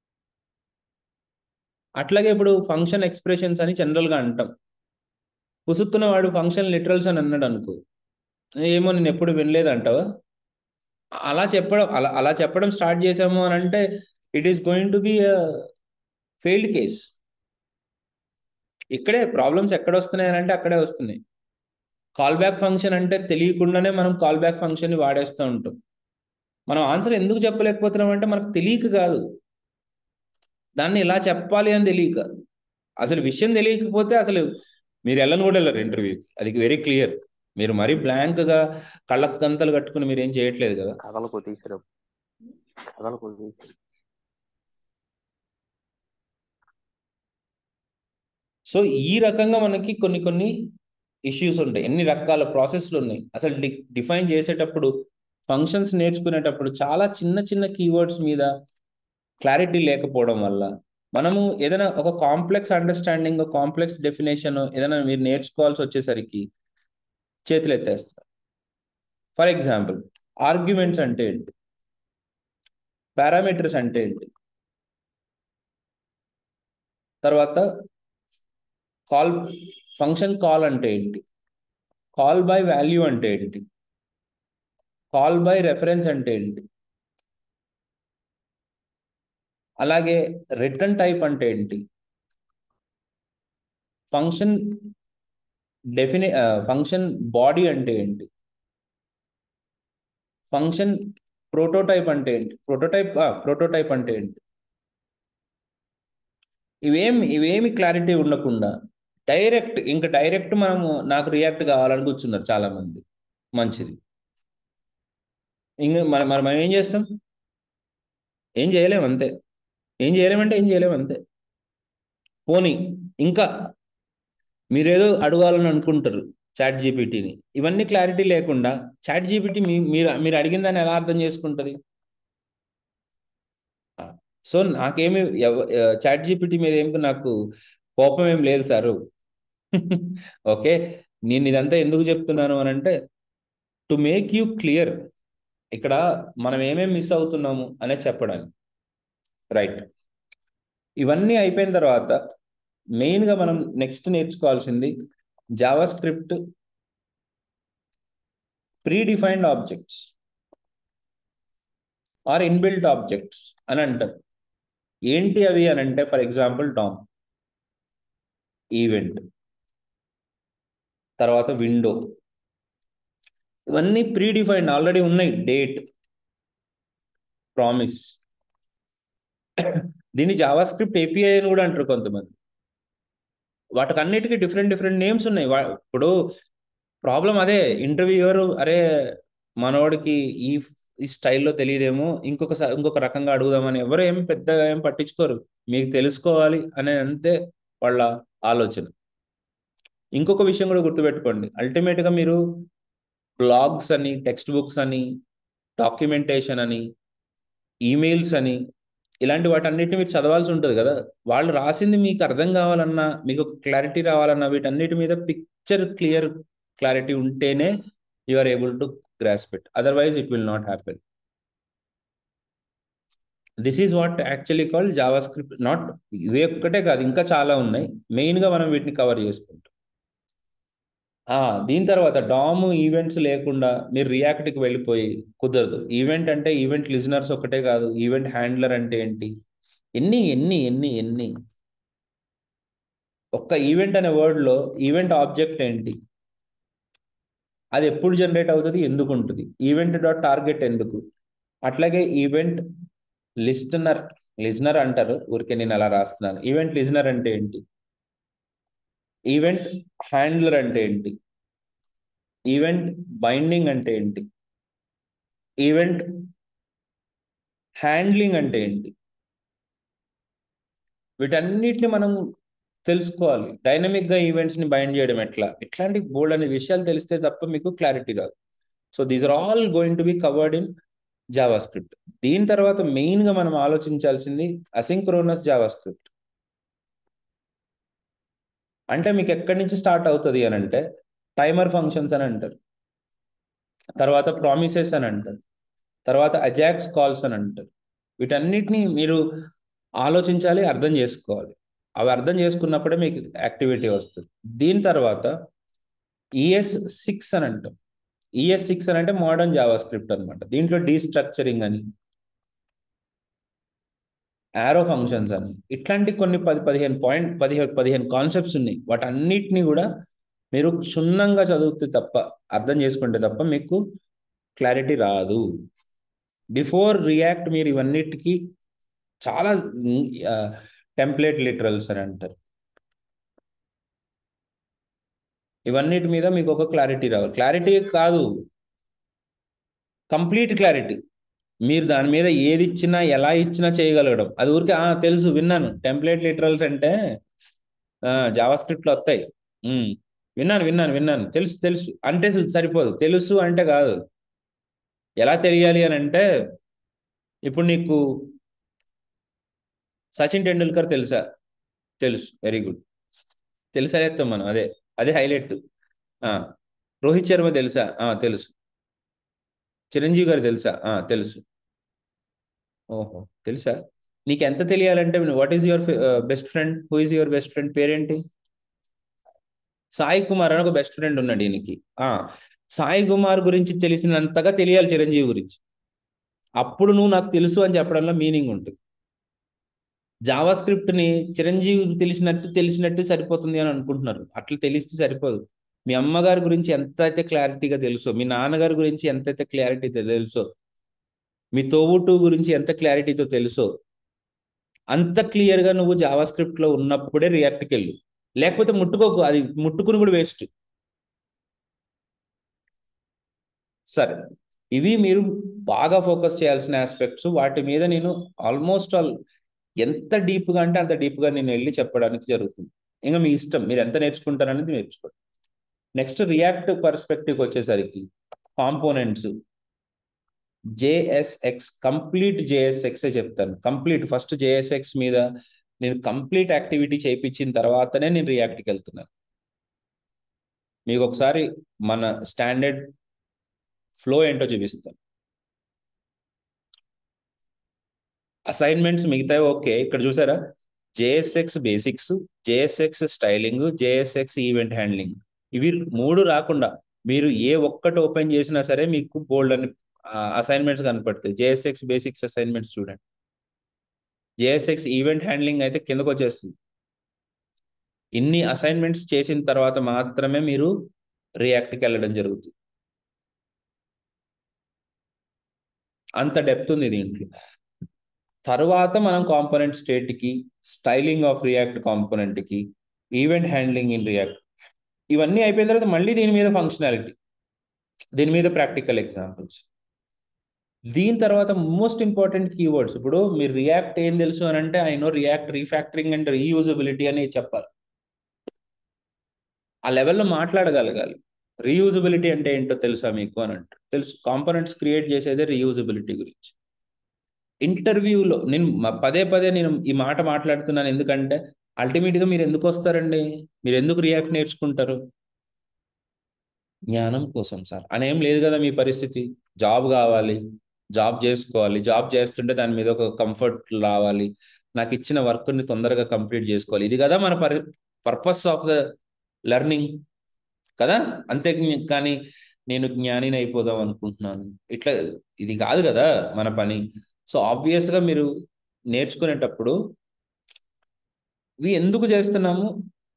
అట్లాగే ఇప్పుడు ఫంక్షన్ ఎక్స్ప్రెషన్స్ అని జనరల్గా అంటాం పుసుక్కున్న వాడు ఫంక్షన్ లిటరల్స్ అని అన్నాడు అనుకో ఏమో నేను ఎప్పుడు వినలేదు అంటావా అలా చెప్పడం అలా అలా చెప్పడం స్టార్ట్ చేసాము అని అంటే it is going to be failed case ఇక్కడే ప్రాబ్లమ్స్ ఎక్కడ వస్తున్నాయి అని అంటే అక్కడే వస్తున్నాయి కాల్ బ్యాక్ ఫంక్షన్ అంటే తెలియకుండానే మనం కాల్ బ్యాక్ ఫంక్షన్ని వాడేస్తూ ఉంటాం మనం ఆన్సర్ ఎందుకు చెప్పలేకపోతున్నాం అంటే మనకు తెలియక కాదు దాన్ని ఇలా చెప్పాలి అని తెలియక అసలు విషయం తెలియకపోతే అసలు మీరు వెళ్ళను కూడా వెళ్ళరు ఇంటర్వ్యూకి అది వెరీ క్లియర్ మీరు మరీ బ్లాంక్గా కళ్ళకు గంతలు కట్టుకుని మీరు ఏం చేయట్లేదు కదా కథలు కొట్టేశారు కథలు కొట్టేశారు సో ఈ రకంగా మనకి కొన్ని కొన్ని ఇష్యూస్ ఉంటాయి ఎన్ని రకాల ప్రాసెస్లు ఉన్నాయి అసలు డి డిఫైన్ చేసేటప్పుడు ఫంక్షన్స్ నేర్చుకునేటప్పుడు చాలా చిన్న చిన్న కీవర్డ్స్ మీద క్లారిటీ లేకపోవడం వల్ల మనము ఏదైనా ఒక కాంప్లెక్స్ అండర్స్టాండింగ్ కాంప్లెక్స్ డెఫినేషన్ ఏదైనా మీరు నేర్చుకోవాల్సి వచ్చేసరికి చేతులు ఎత్తేస్తారు ఫర్ ఎగ్జాంపుల్ ఆర్గ్యుమెంట్స్ అంటే ఏంటి పారామీటర్స్ అంటే ఏంటి తర్వాత కాల్ ఫంక్షన్ కాల్ అంటే ఏంటి కాల్ బై వాల్యూ అంటే ఏంటి కాల్ బై రెఫరెన్స్ అంటే ఏంటి అలాగే రిటర్న్ టైప్ అంటే ఏంటి ఫంక్షన్ డెఫినే ఫంక్షన్ బాడీ అంటే ఏంటి ఫంక్షన్ ప్రోటోటైప్ అంటే ఏంటి ప్రోటోటైప్ ప్రోటోటైప్ అంటే ఏంటి ఇవేమి ఇవేమి క్లారిటీ ఉండకుండా డైరెక్ట్ ఇంకా డైరెక్ట్ మనము నాకు రియాక్ట్ కావాలని కూర్చున్నారు చాలా మంది మంచిది ఇంకా మరి మరి మనం ఏం చేస్తాం ఏం చేయలేం అంతే ఏం చేయలేమంటే ఏం చేయలేం అంతే పోనీ ఇంకా మీరేదో అడగాలని అనుకుంటారు చాట్ జీపీటీని ఇవన్నీ క్లారిటీ లేకుండా చాట్ జీపీటీ మీ మీరు మీరు అడిగిన దాన్ని ఎలా అర్థం చేసుకుంటుంది సో నాకేమి చాట్ జీపీటీ మీద ఏమి నాకు కోపం ఏం లేదు సారు ఓకే నేను ఇదంతా ఎందుకు చెప్తున్నాను అని అంటే టు మేక్ యూ క్లియర్ ఇక్కడ మనం ఏమేమి మిస్ అవుతున్నాము అనేది చెప్పడానికి రైట్ ఇవన్నీ అయిపోయిన తర్వాత మెయిన్గా మనం నెక్స్ట్ నేర్చుకోవాల్సింది JavaScript predefined objects or inbuilt objects అని అంటారు ఏంటి అవి అని అంటే ఫర్ ఎగ్జాంపుల్ డామ్ ఈవెంట్ తర్వాత విండో ఇవన్నీ ప్రీ డిఫైన్డ్ ఆల్రెడీ ఉన్నాయి డేట్ ప్రామిస్ దీన్ని జావా స్క్రిప్ట్ ఏపీఐ అని కూడా అంటారు కొంతమంది వాటికి అన్నిటికీ డిఫరెంట్ డిఫరెంట్ నేమ్స్ ఉన్నాయి ఇప్పుడు ప్రాబ్లం అదే ఇంటర్వ్యూయర్ అరే మనోడికి ఈ ఈ స్టైల్లో తెలియదేమో ఇంకొకసారి ఇంకొక రకంగా అడుగుదామని ఎవరు ఏం పెద్దగా ఏం పట్టించుకోరు మీకు తెలుసుకోవాలి అనే అంతే వాళ్ళ ఆలోచన ఇంకొక విషయం కూడా గుర్తుపెట్టుకోండి అల్టిమేట్గా మీరు బ్లాగ్స్ అని టెక్స్ట్ బుక్స్ అని డాక్యుమెంటేషన్ అని ఈమెయిల్స్ అని ఇలాంటి వాటన్నిటిని మీరు చదవాల్సి ఉంటుంది కదా వాళ్ళు రాసింది మీకు అర్థం కావాలన్నా మీకు క్లారిటీ రావాలన్నా వీటన్నిటి మీద పిక్చర్ క్లియర్ క్లారిటీ ఉంటేనే you are able to grasp it otherwise it will not happen this is what actually call JavaScript not ఇవే ఒక్కటే కాదు ఇంకా చాలా ఉన్నాయి మెయిన్గా మనం వీటిని కవర్ చేసుకుంటాం దీని తర్వాత డామ్ ఈవెంట్స్ లేకుండా మీరు రియాక్ట్కి వెళ్ళిపోయి కుదరదు ఈవెంట్ అంటే ఈవెంట్ లిజనర్స్ ఒకటే కాదు ఈవెంట్ హ్యాండ్లర్ అంటే ఏంటి ఎన్ని ఎన్ని ఎన్ని ఎన్ని ఒక్క ఈవెంట్ అనే వర్డ్లో ఈవెంట్ ఆబ్జెక్ట్ ఏంటి అది ఎప్పుడు జనరేట్ అవుతుంది ఎందుకు ఉంటుంది ఈవెంట్ డాట్ టార్గెట్ ఎందుకు అట్లాగే ఈవెంట్ లిస్టనర్ లిజనర్ అంటారు ఊరికే నేను అలా రాస్తున్నాను ఈవెంట్ లిజనర్ అంటే ఏంటి ఈవెంట్ హ్యాండ్లర్ అంటే ఏంటి ఈవెంట్ బైండింగ్ అంటే ఏంటి ఈవెంట్ హ్యాండ్లింగ్ అంటే ఏంటి వీటన్నిటిని మనం తెలుసుకోవాలి డైనమిక్గా ఈవెంట్స్ని బైండ్ చేయడం ఎట్లా ఇట్లాంటి బోల్డ్ అనే విషయాలు తెలిస్తే తప్ప మీకు క్లారిటీ రాదు so these are all going to be covered in JavaScript దీని తర్వాత మెయిన్గా మనం ఆలోచించాల్సింది అసింక్రోనస్ జావా స్క్రిప్ట్ అంటే మీకు ఎక్కడి నుంచి స్టార్ట్ అవుతుంది అని అంటే టైమర్ ఫంక్షన్స్ అని అంటారు తర్వాత ప్రామిసెస్ అని అంటారు తర్వాత అజాక్స్ కాల్స్ అని అంటారు వీటన్నిటిని మీరు ఆలోచించాలి అర్థం చేసుకోవాలి అవి అర్థం చేసుకున్నప్పుడే మీకు యాక్టివిటీ వస్తుంది దీని తర్వాత ఈఎస్ సిక్స్ అని అంటాం ఈఎస్ సిక్స్ అని అంటే మోడర్న్ జావా స్క్రిప్ట్ అనమాట దీంట్లో డీస్ట్రక్చరింగ్ అని యారో ఫంక్షన్స్ అని ఇట్లాంటి కొన్ని పది పదిహేను పాయింట్ పదిహేను పదిహేను కాన్సెప్ట్స్ ఉన్నాయి వాటన్నిటిని కూడా మీరు క్షుణ్ణంగా చదివితే తప్ప అర్థం చేసుకుంటే తప్ప మీకు క్లారిటీ రాదు బిఫోర్ రియాక్ట్ మీరు ఇవన్నిటికీ చాలా టెంప్లెట్ లిటరల్స్ అని అంటారు ఇవన్నిటి మీద మీకు ఒక క్లారిటీ రావాలి క్లారిటీ కాదు కంప్లీట్ క్లారిటీ మీరు దాని మీద ఏది ఇచ్చినా ఎలా ఇచ్చినా చేయగలగడం అది ఊరికే తెలుసు విన్నాను టెంప్లెట్ లిటరల్స్ అంటే జావా స్క్రిప్ట్లో వస్తాయి విన్నాను విన్నాను విన్నాను తెలుసు తెలుసు అంటే సరిపోదు తెలుసు అంటే కాదు ఎలా తెలియాలి అని అంటే ఇప్పుడు నీకు సచిన్ టెండూల్కర్ తెలుసా తెలుసు వెరీ గుడ్ తెలుసా లేస్తాం మనం అదే అదే హైలైట్ రోహిత్ శర్మ తెలుసా తెలుసు చిరంజీవి గారు తెలుసా తెలుసు ఓహో తెలుసా నీకు ఎంత తెలియాలంటే what is your best friend who is your best friend పేరేంటి సాయి కుమార్ అని ఒక బెస్ట్ ఫ్రెండ్ ఉన్నాడు దీనికి సాయి కుమార్ గురించి తెలిసినంతగా తెలియాలి చిరంజీవి గురించి అప్పుడు నువ్వు నాకు తెలుసు అని చెప్పడంలో మీనింగ్ ఉంటుంది జావా స్క్రిప్ట్ని చిరంజీవి తెలిసినట్టు తెలిసినట్టు సరిపోతుంది అని అనుకుంటున్నారు అట్లా తెలిస్తే సరిపోదు మీ అమ్మగారి గురించి ఎంత అయితే క్లారిటీగా తెలుసో మీ నాన్నగారి గురించి ఎంతైతే క్లారిటీతో తెలుసో మీ తోబుట్టు గురించి ఎంత క్లారిటీతో తెలుసో అంత క్లియర్గా నువ్వు జావా స్క్రిప్ట్లో ఉన్నప్పుడే రియాక్ట్కి వెళ్ళు లేకపోతే ముట్టుకోకు అది ముట్టుకుని కూడా వేస్ట్ సరే ఇవి మీరు బాగా ఫోకస్ చేయాల్సిన ఆస్పెక్ట్స్ వాటి మీద నేను ఆల్మోస్ట్ ఆల్ ఎంత డీప్గా అంటే అంత డీప్గా నేను వెళ్ళి చెప్పడానికి జరుగుతుంది ఇంకా మీ ఇష్టం మీరు ఎంత నేర్చుకుంటారనేది నేర్చుకోండి నెక్స్ట్ రియాక్ట్ పర్స్పెక్టివ్ వచ్చేసరికి కాంపోనెంట్స్ జేఎస్ఎక్స్ కంప్లీట్ జేఎస్ఎక్స్ చెప్తాను కంప్లీట్ ఫస్ట్ జేఎస్ఎక్స్ మీద నేను కంప్లీట్ యాక్టివిటీ చేయించిన తర్వాతనే నేను రియాక్ట్కి వెళ్తున్నాను మీకు ఒకసారి మన స్టాండర్డ్ ఫ్లో ఏంటో చూపిస్తాను అసైన్మెంట్స్ మిగతావి ఓకే ఇక్కడ చూసారా JSX basics JSX styling JSX event handling ఇవి మూడు రాకుండా మీరు ఏ ఒక్కటి ఓపెన్ చేసినా సరే మీకు బోల్డ్ అని అసైన్మెంట్స్ కనపడతాయి జేఎస్ఎక్స్ బేసిక్స్ అసైన్మెంట్స్ చూడండి జేఎస్ఎక్స్ ఈవెంట్ హ్యాండ్లింగ్ అయితే కిందకు వచ్చేస్తుంది ఇన్ని అసైన్మెంట్స్ చేసిన తర్వాత మాత్రమే మీరు రియాక్ట్కి వెళ్ళడం జరుగుతుంది అంత డెప్త్ ఉంది దీంట్లో తర్వాత మనం కాంపోనెంట్ స్టేట్కి స్టైలింగ్ ఆఫ్ రియాక్ట్ కాంపోనెంట్కి ఈవెంట్ హ్యాండ్లింగ్ ఇన్ రియాక్ట్ ఇవన్నీ అయిపోయిన తర్వాత మళ్ళీ దీని మీద ఫంక్షనాలిటీ దీని మీద ప్రాక్టికల్ ఎగ్జాంపుల్స్ దీని తర్వాత మోస్ట్ ఇంపార్టెంట్ కీవర్డ్స్ ఇప్పుడు మీరు రియాక్ట్ ఏం తెలుసు అని అంటే I know React refactoring and reusability అని చెప్పాలి ఆ లెవెల్లో మాట్లాడగలగాలి రీయూజబిలిటీ అంటే ఏంటో తెలుసా మీకు అని అంటారు తెలుసు కాంపోనెంట్స్ క్రియేట్ చేసేదే రీయూజబిలిటీ గురించి ఇంటర్వ్యూలో నేను పదే పదే నేను ఈ మాట మాట్లాడుతున్నాను ఎందుకంటే అల్టిమేట్గా మీరు ఎందుకు వస్తారండి మీరు ఎందుకు రియాక్ట్ నేర్చుకుంటారు జ్ఞానం కోసం సార్ అనేం లేదు కదా మీ పరిస్థితి జాబ్ కావాలి జాబ్ చేసుకోవాలి జాబ్ చేస్తుంటే దాని మీద ఒక కంఫర్ట్ రావాలి నాకు ఇచ్చిన వర్క్ని తొందరగా కంప్లీట్ చేసుకోవాలి ఇది కదా మన పరి పర్పస్ ఆఫ్ ద లెర్నింగ్ కదా అంతే కానీ నేను జ్ఞానిని అయిపోదాం అనుకుంటున్నాను ఇట్లా ఇది కాదు కదా మన పని సో ఆబ్వియస్గా మీరు నేర్చుకునేటప్పుడు ఇవి ఎందుకు చేస్తున్నాము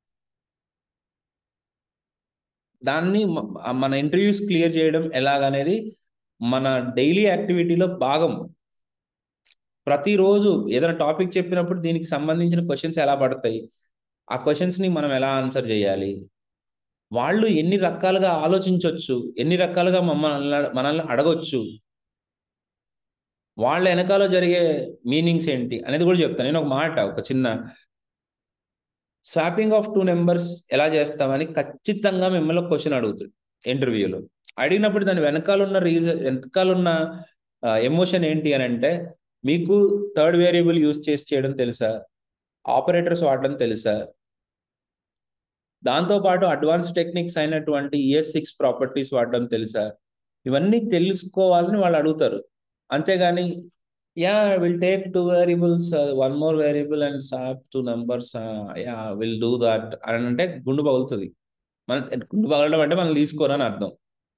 దాన్ని మన ఇంటర్వ్యూస్ క్లియర్ చేయడం ఎలాగనేది మన డైలీ యాక్టివిటీలో భాగం ప్రతిరోజు ఏదైనా టాపిక్ చెప్పినప్పుడు దీనికి సంబంధించిన క్వశ్చన్స్ ఎలా పడతాయి ఆ క్వశ్చన్స్ని మనం ఎలా ఆన్సర్ చేయాలి వాళ్ళు ఎన్ని రకాలుగా ఆలోచించవచ్చు ఎన్ని రకాలుగా మమ్మల్ని మనల్ని అడగొచ్చు వాళ్ళ వెనకాల జరిగే మీనింగ్స్ ఏంటి అనేది కూడా చెప్తాను నేను ఒక మాట ఒక చిన్న స్వాపింగ్ ఆఫ్ టూ నెంబర్స్ ఎలా చేస్తామని ఖచ్చితంగా మిమ్మల్ని క్వశ్చన్ అడుగుతుంది ఇంటర్వ్యూలో అడిగినప్పుడు దాని వెనకాల ఉన్న రీజన్ వెనకాల ఉన్న ఎమోషన్ ఏంటి అని అంటే మీకు థర్డ్ వేరియబుల్ యూజ్ చేసి చేయడం తెలుసా ఆపరేటర్స్ వాడడం తెలుసా దాంతోపాటు అడ్వాన్స్ టెక్నిక్స్ అయినటువంటి ఈఎస్ సిక్స్ ప్రాపర్టీస్ వాడడం తెలుసా ఇవన్నీ తెలుసుకోవాలని వాళ్ళు అడుగుతారు అంతేగాని you will take two variables one more variable and swap two numbers you will do that అని అంటే గుండు పగులుతుంది మన గుండు పగలడం అంటే మనం తీసుకోరని అర్థం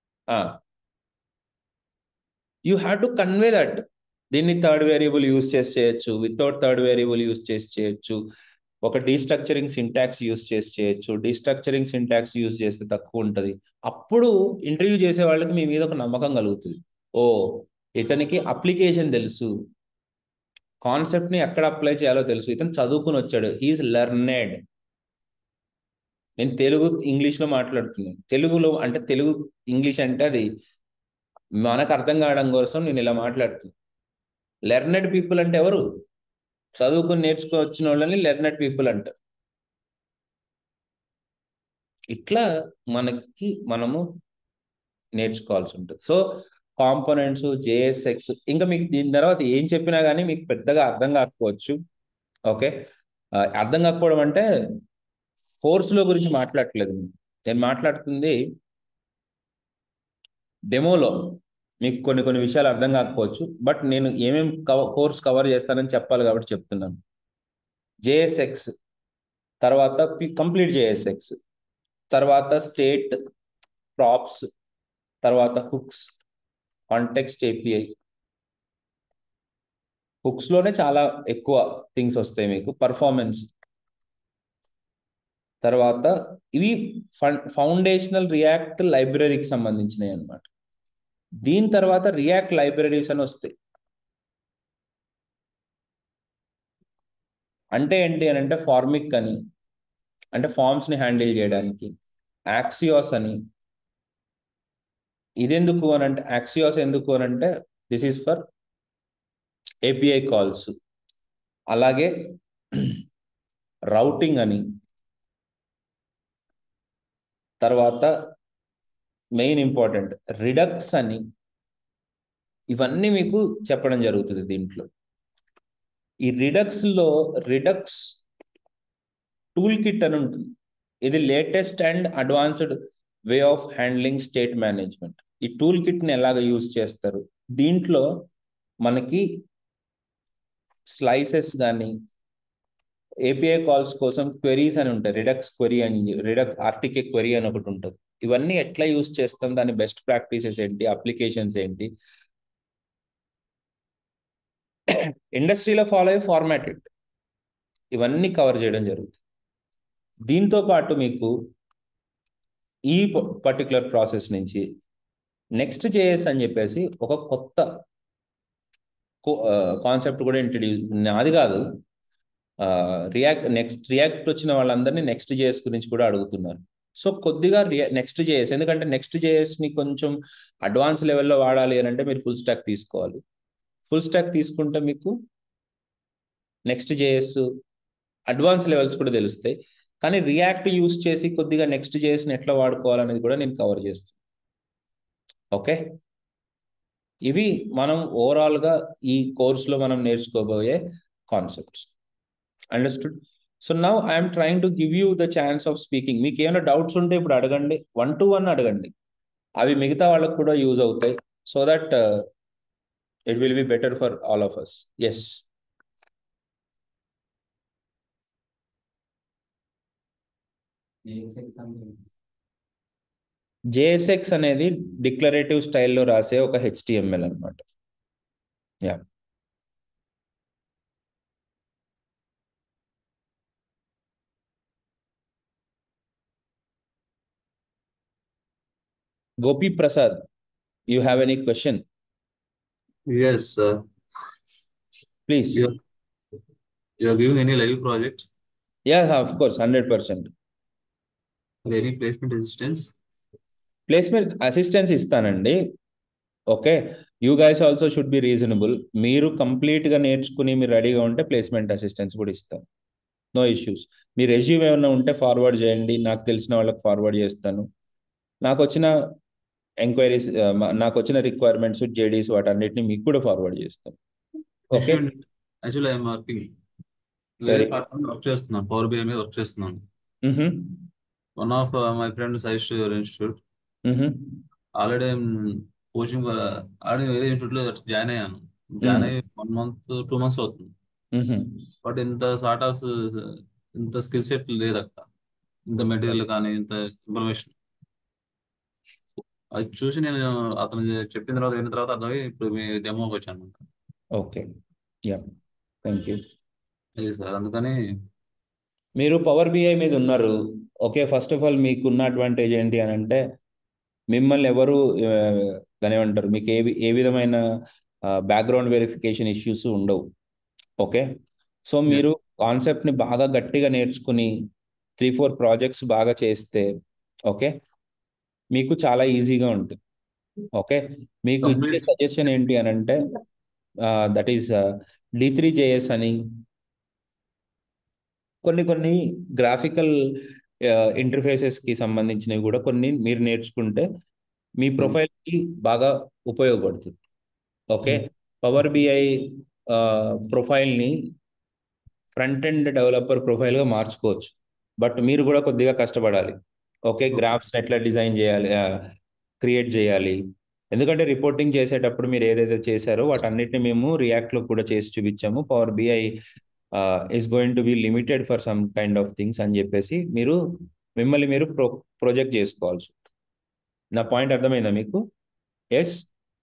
you have to convey that దీన్ని థర్డ్ వేరియబుల్ యూస్ చేసి చేయొచ్చు వితౌట్ థర్డ్ వేరియబుల్ యూస్ చేసి చేయొచ్చు ఒక డీస్ట్రక్చరింగ్ సింటాక్స్ యూస్ చేసి చేయొచ్చు డీస్ట్రక్చరింగ్ సింటాక్స్ యూస్ చేస్తే తక్కువ ఉంటుంది అప్పుడు ఇంటర్వ్యూ చేసే వాళ్ళకి మీ మీద ఒక నమ్మకం కలుగుతుంది ఓ ఇతనికి అప్లికేషన్ తెలుసు కాన్సెప్ట్ని ఎక్కడ అప్లై చేయాలో తెలుసు ఇతను చదువుకుని వచ్చాడు హీఈస్ లెర్నెడ్ నేను తెలుగు ఇంగ్లీష్లో మాట్లాడుతున్నాను తెలుగులో అంటే తెలుగు ఇంగ్లీష్ అంటే అది మనకు అర్థం కావడం కోసం నేను ఇలా మాట్లాడుతున్నాను లెర్నెడ్ పీపుల్ అంటే ఎవరు చదువుకుని నేర్చుకో వచ్చిన వాళ్ళని లెర్నెడ్ పీపుల్ అంటారు ఇట్లా మనకి మనము నేర్చుకోవాల్సి ఉంటుంది సో కాంపోనెంట్స్ జేఎస్ఎక్స్ ఇంకా మీకు దీని తర్వాత ఏం చెప్పినా కానీ మీకు పెద్దగా అర్థం కాకపోవచ్చు ఓకే అర్థం కాకపోవడం అంటే కోర్సులో గురించి మాట్లాడట్లేదు నేను మాట్లాడుతుంది డెమోలో మీకు కొన్ని కొన్ని విషయాలు అర్థం కాకపోవచ్చు బట్ నేను ఏమేం కవ కోర్స్ కవర్ చేస్తానని చెప్పాలి కాబట్టి చెప్తున్నాను జేఎస్ఎక్స్ తర్వాత కంప్లీట్ జేఎస్ఎక్స్ తర్వాత స్టేట్ ప్రాప్స్ తర్వాత హుక్స్ కాంటెక్స్ట్ ఏపీఐ హుక్స్లోనే చాలా ఎక్కువ థింగ్స్ వస్తాయి మీకు పర్ఫార్మెన్స్ తర్వాత ఇవి ఫౌండేషనల్ రియాక్ట్ లైబ్రరీకి సంబంధించినవి అనమాట దీని తర్వాత రియాక్ట్ లైబ్రరీస్ అని వస్తాయి అంటే ఏంటి అని అంటే ఫార్మిక్ అని అంటే ఫార్మ్స్ని హ్యాండిల్ చేయడానికి యాక్సియోస్ అని ఇదెందుకు అని అంటే యాక్సియోస్ ఎందుకు అని అంటే this is for API calls అలాగే రౌటింగ్ అని తర్వాత మెయిన్ ఇంపార్టెంట్ రిడక్స్ అని ఇవన్నీ మీకు చెప్పడం జరుగుతుంది దీంట్లో ఈ రిడక్స్లో రిడక్స్ టూల్ కిట్ అని ఉంటుంది ఇది latest and advanced way of handling state management ఈ టూల్ కిట్ని ఎలాగ యూజ్ చేస్తారు దీంట్లో మనకి స్లైసెస్ కానీ ఏపీఐ కాల్స్ కోసం క్వెరీస్ అని ఉంటాయి రిడక్స్ క్వెరీ అని రిడక్స్ ఆర్టికే క్వెరీ అని ఒకటి ఉంటుంది ఇవన్నీ ఎట్లా యూజ్ చేస్తాం దాని బెస్ట్ ప్రాక్టీసెస్ ఏంటి అప్లికేషన్స్ ఏంటి ఇండస్ట్రీలో ఫాలో అయ్యే ఫార్మాటెడ్ ఇవన్నీ కవర్ చేయడం జరుగుతుంది దీంతో పాటు మీకు ఈ పర్టికులర్ ప్రాసెస్ నుంచి నెక్స్ట్ జేఎస్ అని చెప్పేసి ఒక కొత్త కాన్సెప్ట్ కూడా ఇంట్రడ్యూస్ నాది కాదు రియాక్ట్ నెక్స్ట్ రియాక్ట్ వచ్చిన వాళ్ళందరినీ నెక్స్ట్ జేఎస్ గురించి కూడా అడుగుతున్నారు సో కొద్దిగా రియా నెక్స్ట్ జేఎస్ ఎందుకంటే నెక్స్ట్ జేఎస్ని కొంచెం అడ్వాన్స్ లెవెల్లో వాడాలి అని అంటే మీరు ఫుల్ స్టాక్ తీసుకోవాలి ఫుల్ స్టాక్ తీసుకుంటే మీకు నెక్స్ట్ జేఎస్ అడ్వాన్స్ లెవెల్స్ కూడా తెలుస్తాయి కానీ రియాక్ట్ యూస్ చేసి కొద్దిగా నెక్స్ట్ జేఎస్ని ఎట్లా వాడుకోవాలనేది కూడా నేను కవర్ చేస్తాను ఓకే ఇవి మనం ఓవరాల్గా ఈ కోర్సులో మనం నేర్చుకోబోయే concepts understood so now I'm trying to give you the chance of speaking మీకు ఏమైనా డౌట్స్ ఉంటే ఇప్పుడు అడగండి వన్ టు వన్ అడగండి అవి మిగతా వాళ్ళకు కూడా యూజ్ అవుతాయి so that it will be better for all of us yes JSX అనేది డిక్లరేటివ్ స్టైల్లో రాసే ఒక హెచ్టిఎంఎల్ అనమాట yeah Gopi Prasad, you have any question? Yes, sir. Please. You are, you are giving any live project? Yeah, of course, 100%. Any placement assistance? Placement assistance ఇస్తానండి okay you guys also should be reasonable మీరు కంప్లీట్గా నేర్చుకుని మీరు రెడీగా ఉంటే placement assistance కూడా ఇస్తాం no issues మీ resume ఏమైనా ఉంటే ఫార్వర్డ్ చేయండి నాకు తెలిసిన వాళ్ళకి ఫార్వర్డ్ చేస్తాను నాకు వచ్చిన ఎంక్వైరీస్ నాకు వచ్చిన రిక్వైర్మెంట్స్ జేడీస్ వాటన్నిటిని మీకు కూడా ఫార్వర్డ్ చేస్తాం ఓకే యాక్చువల్లీ ఐఎమ్ వర్కింగ్ వేరే ప్లాట్ఫామ్ వర్క్ చేస్తున్నాను పవర్ బిఐ మీద వర్క్ చేస్తున్నాను one of my friend suggest your institute already coaching already వేరే ఇన్స్టిట్యూట్ లో జాయిన్ అయ్యాను జాయిన్ అయ్యి వన్ మంత్ టూ మంత్స్ అవుతుంది బట్ ఇంత సార్ట్ ఆఫ్ ఇంత స్కిల్ సెట్ లేదు అక్కడ ఇంత మెటీరియల్ కానీ ఇంత ఇన్ఫర్మేషన్ అది చూసి నేను అతను చెప్పిన తర్వాత అయిన తర్వాత అర్థమై ఇప్పుడు మీ డెమోకి వచ్చాను ఓకే యా థ్యాంక్ యూ అది సార్ అందుకని మీరు పవర్ బిఐ మీద ఉన్నారు ఓకే ఫస్ట్ ఆఫ్ ఆల్ మీకు ఉన్న అడ్వాంటేజ్ ఏంటి అని అంటే మిమ్మల్ని ఎవరు దాని ఏమంటారు మీకు ఏ ఏ విధమైన బ్యాక్గ్రౌండ్ వెరిఫికేషన్ ఇష్యూస్ ఉండవు ఓకే సో మీరు కాన్సెప్ట్ని బాగా గట్టిగా నేర్చుకుని త్రీ ఫోర్ ప్రాజెక్ట్స్ బాగా చేస్తే ఓకే మీకు చాలా ఈజీగా ఉంటుంది ఓకే మీకు ఇచ్చే సజెషన్ ఏంటి అని అంటే that is D three JS అని కొన్ని కొన్ని గ్రాఫికల్ ఇంటర్ఫేసెస్కి సంబంధించినవి కూడా కొన్ని మీరు నేర్చుకుంటే మీ ప్రొఫైల్కి బాగా ఉపయోగపడుతుంది ఓకే పవర్ బిఐ ప్రొఫైల్ని ఫ్రంట్ ఎండ్ డెవలపర్ ప్రొఫైల్గా మార్చుకోవచ్చు బట్ మీరు కూడా కొద్దిగా కష్టపడాలి ఓకే గ్రాఫ్స్ ఎట్లా డిజైన్ చేయాలి క్రియేట్ చేయాలి ఎందుకంటే రిపోర్టింగ్ చేసేటప్పుడు మీరు ఏదైతే చేశారో వాటన్నిటిని మేము రియాక్ట్లో కూడా చేసి చూపించాము Power BI is going to be limited for some kind of things అని చెప్పేసి మీరు మిమ్మల్ని మీరు ప్రో ప్రొజెక్ట్ చేసుకోవాల్సి నా పాయింట్ అర్థమైందా మీకు ఎస్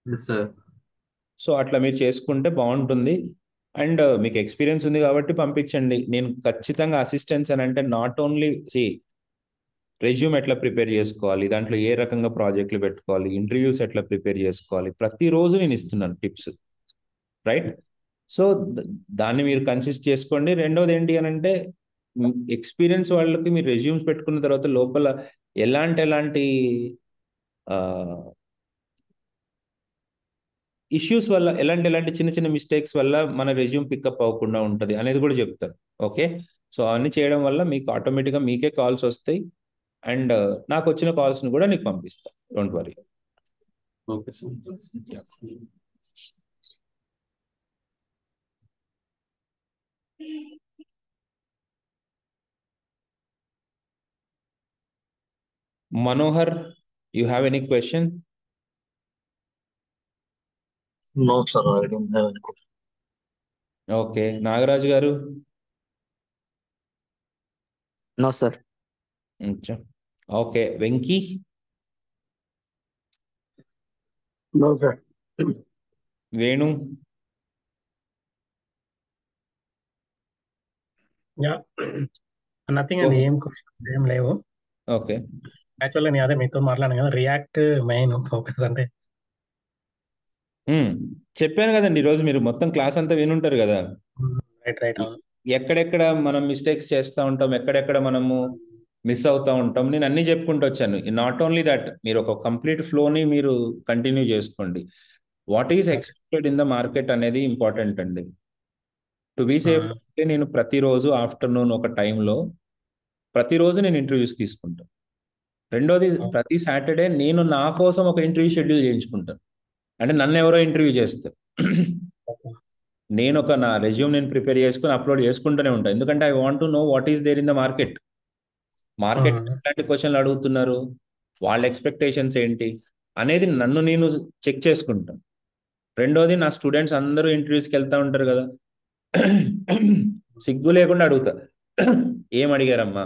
సో అట్లా మీరు చేసుకుంటే బాగుంటుంది అండ్ మీకు ఎక్స్పీరియన్స్ ఉంది కాబట్టి పంపించండి నేను ఖచ్చితంగా అసిస్టెన్స్ అని అంటే నాట్ ఓన్లీ సి రెజ్యూమ్ ఎట్లా ప్రిపేర్ చేసుకోవాలి దాంట్లో ఏ రకంగా ప్రాజెక్టులు పెట్టుకోవాలి ఇంటర్వ్యూస్ ఎట్లా ప్రిపేర్ చేసుకోవాలి ప్రతిరోజు నేను ఇస్తున్నాను టిప్స్ రైట్ సో దాన్ని మీరు కన్సిస్ట్ చేసుకోండి రెండోది ఏంటి అని అంటే ఎక్స్పీరియన్స్ వాళ్ళకి మీరు రెజ్యూమ్స్ పెట్టుకున్న తర్వాత లోపల ఎలాంటి ఎలాంటి ఇష్యూస్ వల్ల ఎలాంటి ఎలాంటి చిన్న చిన్న మిస్టేక్స్ వల్ల మన రెజ్యూమ్ పికప్ అవ్వకుండా ఉంటుంది అనేది కూడా చెప్తారు ఓకే సో అవన్నీ చేయడం వల్ల మీకు ఆటోమేటిక్గా మీకే కాల్స్ వస్తాయి అండ్ నాకు వచ్చిన కాల్స్ని కూడా నీకు పంపిస్తాను don't worry okay sir Manohar you have any question No, sir, I don't have any question. Okay Nagaraju garu no sir okay Venky No, sir. Venu yeah nothing అండి ఏం క్వశ్చన్స్ ఏం లేవు ఓకే యాక్చువల్గా నేను అదే మీతో మాట్లాడాను కదా రియాక్ట్ మెయిన్ ఫోకస్ అంటే మ్మ్. చెప్పాను కదండి ఈరోజు మీరు మొత్తం క్లాస్ అంతా వినుంటారు కదా రైట్ రైట్ అవును ఎక్కడెక్కడ మనం మిస్టేక్స్ చేస్తూ ఉంటాం ఎక్కడెక్కడ మనము మిస్ అవుతూ ఉంటాం నేను అన్ని చెప్పుకుంటూ వచ్చాను నాట్ ఓన్లీ దట్ మీరు ఒక కంప్లీట్ ఫ్లోని మీరు కంటిన్యూ చేసుకోండి what is expected in the market అనేది ఇంపార్టెంట్ అండి టు బీ సేఫ్ Ah. అంటే నేను ప్రతిరోజు ఆఫ్టర్నూన్ ఒక టైంలో ప్రతిరోజు నేను ఇంటర్వ్యూస్ తీసుకుంటాను రెండోది Ah. ప్రతి సాటర్డే నేను నా కోసం ఒక ఇంటర్వ్యూ షెడ్యూల్ చేయించుకుంటాను అంటే నన్ను ఎవరో ఇంటర్వ్యూ చేస్తారు Okay. నేను ఒక నా రెజ్యూమ్ నేను ప్రిపేర్ చేసుకుని అప్లోడ్ చేసుకుంటూనే ఉంటాను ఎందుకంటే I want to know what is there in the market market Ah. ఎట్లాంటి క్వశ్చన్లు అడుగుతున్నారు వాళ్ళ ఎక్స్పెక్టేషన్స్ ఏంటి అనేది నన్ను నేను చెక్ చేసుకుంటాను రెండోది నా స్టూడెంట్స్ అందరూ ఇంటర్వ్యూస్కి వెళ్తూ ఉంటారు కదా సిగ్గు లేకుండా అడుగుతా ఏం అడిగారమ్మా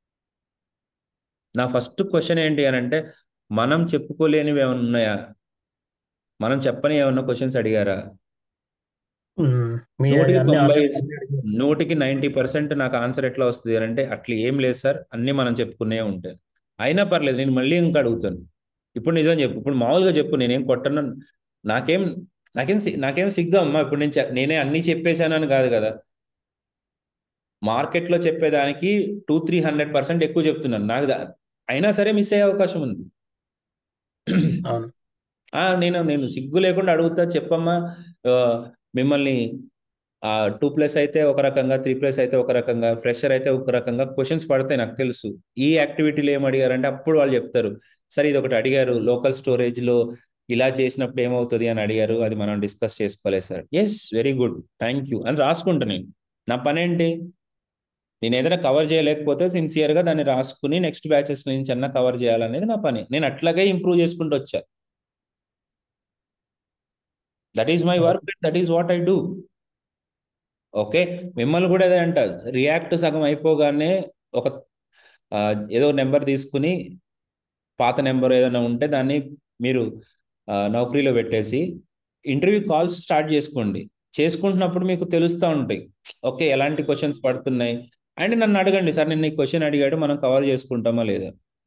నా ఫస్ట్ క్వశ్చన్ ఏంటి అని అంటే మనం చెప్పుకోలేనివి ఏమైనా ఉన్నాయా మనం చెప్పని ఏమన్నా క్వశ్చన్స్ అడిగారా మ్మ్. మీరు నూటికి అన్ని తొంభై ఆల్రెడీ అడిగారు. నూటికి నైంటీ పర్సెంట్ నాకు ఆన్సర్ ఎట్లా వస్తుంది అని అంటే అట్లా ఏం లేదు సార్ అన్నీ మనం చెప్పుకునే ఉంటాయి అయినా పర్లేదు నేను మళ్ళీ ఇంకా అడుగుతాను ఇప్పుడు నిజం చెప్పు ఇప్పుడు మామూలుగా చెప్పు నేనేం కొట్టను నాకేం నాకేం సి- నాకేం సిగ్గు అమ్మా ఇప్పుడు నేను చె- నేనే అన్నీ చెప్పేశానని కాదు కదా మార్కెట్లో చెప్పేదానికి టూ త్రీ హండ్రెడ్ పర్సెంట్ ఎక్కువ చెప్తున్నాను నాకు దా- అయినా సరే మిస్ అయ్యే అవకాశం ఉంది అవును ఆ, నేను నేను సిగ్గు లేకుండా అడుగుతా చెప్పమ్మా ఆ, మిమ్మల్ని టూ ప్లస్ అయితే ఒక రకంగా త్రీ ప్లస్ అయితే ఒక రకంగా ఫ్రెషర్ అయితే ఒక రకంగా క్వశ్చన్స్ పడతాయి నాకు తెలుసు ఈ యాక్టివిటీలు ఏం అడిగారంటే అప్పుడు వాళ్ళు చెప్తారు సరే ఇది ఒకటి అడిగారు లోకల్ స్టోరేజ్లో ఇలా చేసినప్పుడు ఏమవుతుంది అని అడిగారు అది మనం డిస్కస్ చేసుకోలేదు sir yes very good thank you అని రాసుకుంటా నేను నా పని ఏంటి నేను ఏదైనా కవర్ చేయలేకపోతే సిన్సియర్గా దాన్ని రాసుకుని నెక్స్ట్ బ్యాచెస్ నుంచి అన్నా కవర్ చేయాలనేది నా పని నేను అట్లాగే ఇంప్రూవ్ చేసుకుంటూ వచ్చా that is my work that is what I do okay మిమ్మల్ని కూడా అదే అంట రియాక్ట్ సగం అయిపోగానే ఒక ఆ, ఏదో నెంబర్ తీసుకుని పాత నెంబర్ ఏదైనా ఉంటే దాన్ని మీరు ఆ, నౌకరీలో పెట్టేసి ఇంటర్వ్యూ కాల్స్ స్టార్ట్ చేసుకోండి చేసుకుంటున్నప్పుడు మీకు తెలుస్తూ ఉంటాయి ఓకే ఎలాంటి క్వశ్చన్స్ పడుతున్నాయి అండ్ నన్ను అడగండి సార్ నిన్న ఈ క్వశ్చన్ అడిగాడు మనం కవర్ చేసుకుంటామా లేదా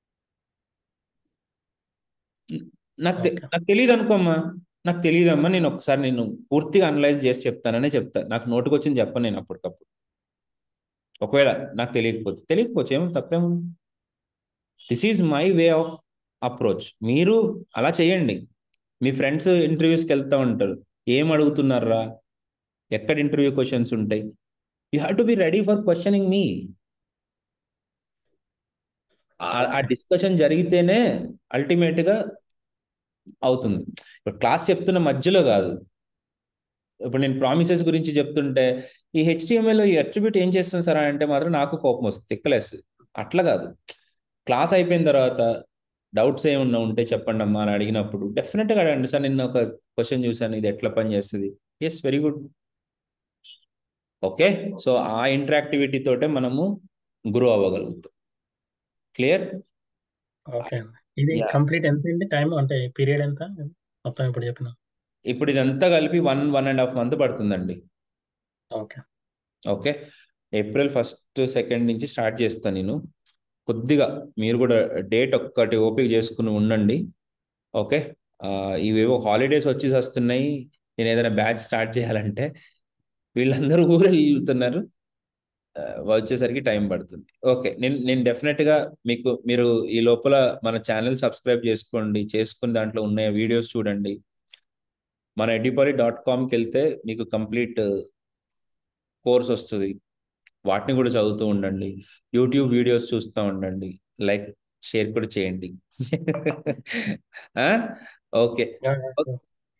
నాకు తె- Okay. నాకు తెలియదు అనుకోమ్మా నాకు తెలియదమ్మా నేను ఒకసారి నేను పూర్తిగా అనలైజ్ చేసి చెప్తాననే చెప్తా నాకు నోటికి వచ్చింది చెప్పను నేను అప్పటికప్పుడు ఒకవేళ నాకు తెలియకపోతే తెలియకపోతే ఏమో తప్పేమో this is my way of approach మీరు అలా చేయండి మీ ఫ్రెండ్స్ ఇంటర్వ్యూస్కి వెళ్తూ ఉంటారు ఏం అడుగుతున్నారా ఎక్కడ ఇంటర్వ్యూ క్వశ్చన్స్ ఉంటాయి you have to be ready for questioning మీ ఆ డిస్కషన్ జరిగితేనే అల్టిమేట్గా అవుతుంది ఇప్పుడు క్లాస్ చెప్తున్న మధ్యలో కాదు ఇప్పుడు నేను ప్రామిసెస్ గురించి చెప్తుంటే ఈ HTML లో ఈ అట్రిబ్యూట్ ఏం చేస్తుంది సార్ అని అంటే మాత్రం నాకు కోపం వస్తుంది తిక్కలేస్తుంది అట్లా కాదు క్లాస్ అయిపోయిన తర్వాత డౌట్స్ ఏమన్నా ఉంటే చెప్పండి అమ్మా అని అడిగినప్పుడు డెఫినెట్గా అడగండి సార్ నిన్న ఒక క్వశ్చన్ చూశాను ఇది ఎట్లా పని చేస్తుంది yes very good okay so ఆ ఇంటరాక్టివిటీ తోటే మనము గ్రో అవ్వగలుగుతాం క్లియర్ ఓకే అండి ఇది Yeah. కంప్లీట్ ఎంత అండి టైం అంటే పీరియడ్ ఎంత మొత్తం ఇప్పుడు చెప్పిన ఇప్పుడు ఇదంతా కలిపి one one and half month పడుతుందండి okay okay April first second నుంచి స్టార్ట్ చేస్తాను నేను కొద్దిగా మీరు కూడా డేట్ ఒక్కటి ఓపిక చేసుకుని ఉండండి ఓకే ఆ, ఇవేవో హాలిడేస్ వచ్చేసి వస్తున్నాయి నేను ఏదైనా బ్యాచ్ స్టార్ట్ చేయాలంటే వీళ్ళందరూ ఊరు వెళ్తున్నారు ఆ, వచ్చేసరికి టైం పడుతుంది ఓకే నేను నేను డెఫినెట్గా మీకు మీరు ఈ లోపల మన ఛానల్ సబ్స్క్రైబ్ చేసుకోండి చేసుకుని దాంట్లో ఉన్న వీడియోస్ చూడండి మన ఎడిపరి డాట్ కామ్కి వెళ్తే మీకు కంప్లీట్ కోర్స్ వస్తుంది వాటిని కూడా చదువుతూ ఉండండి యూట్యూబ్ వీడియోస్ చూస్తూ ఉండండి లైక్ షేర్ కూడా చేయండి okay Yeah, yeah, sure.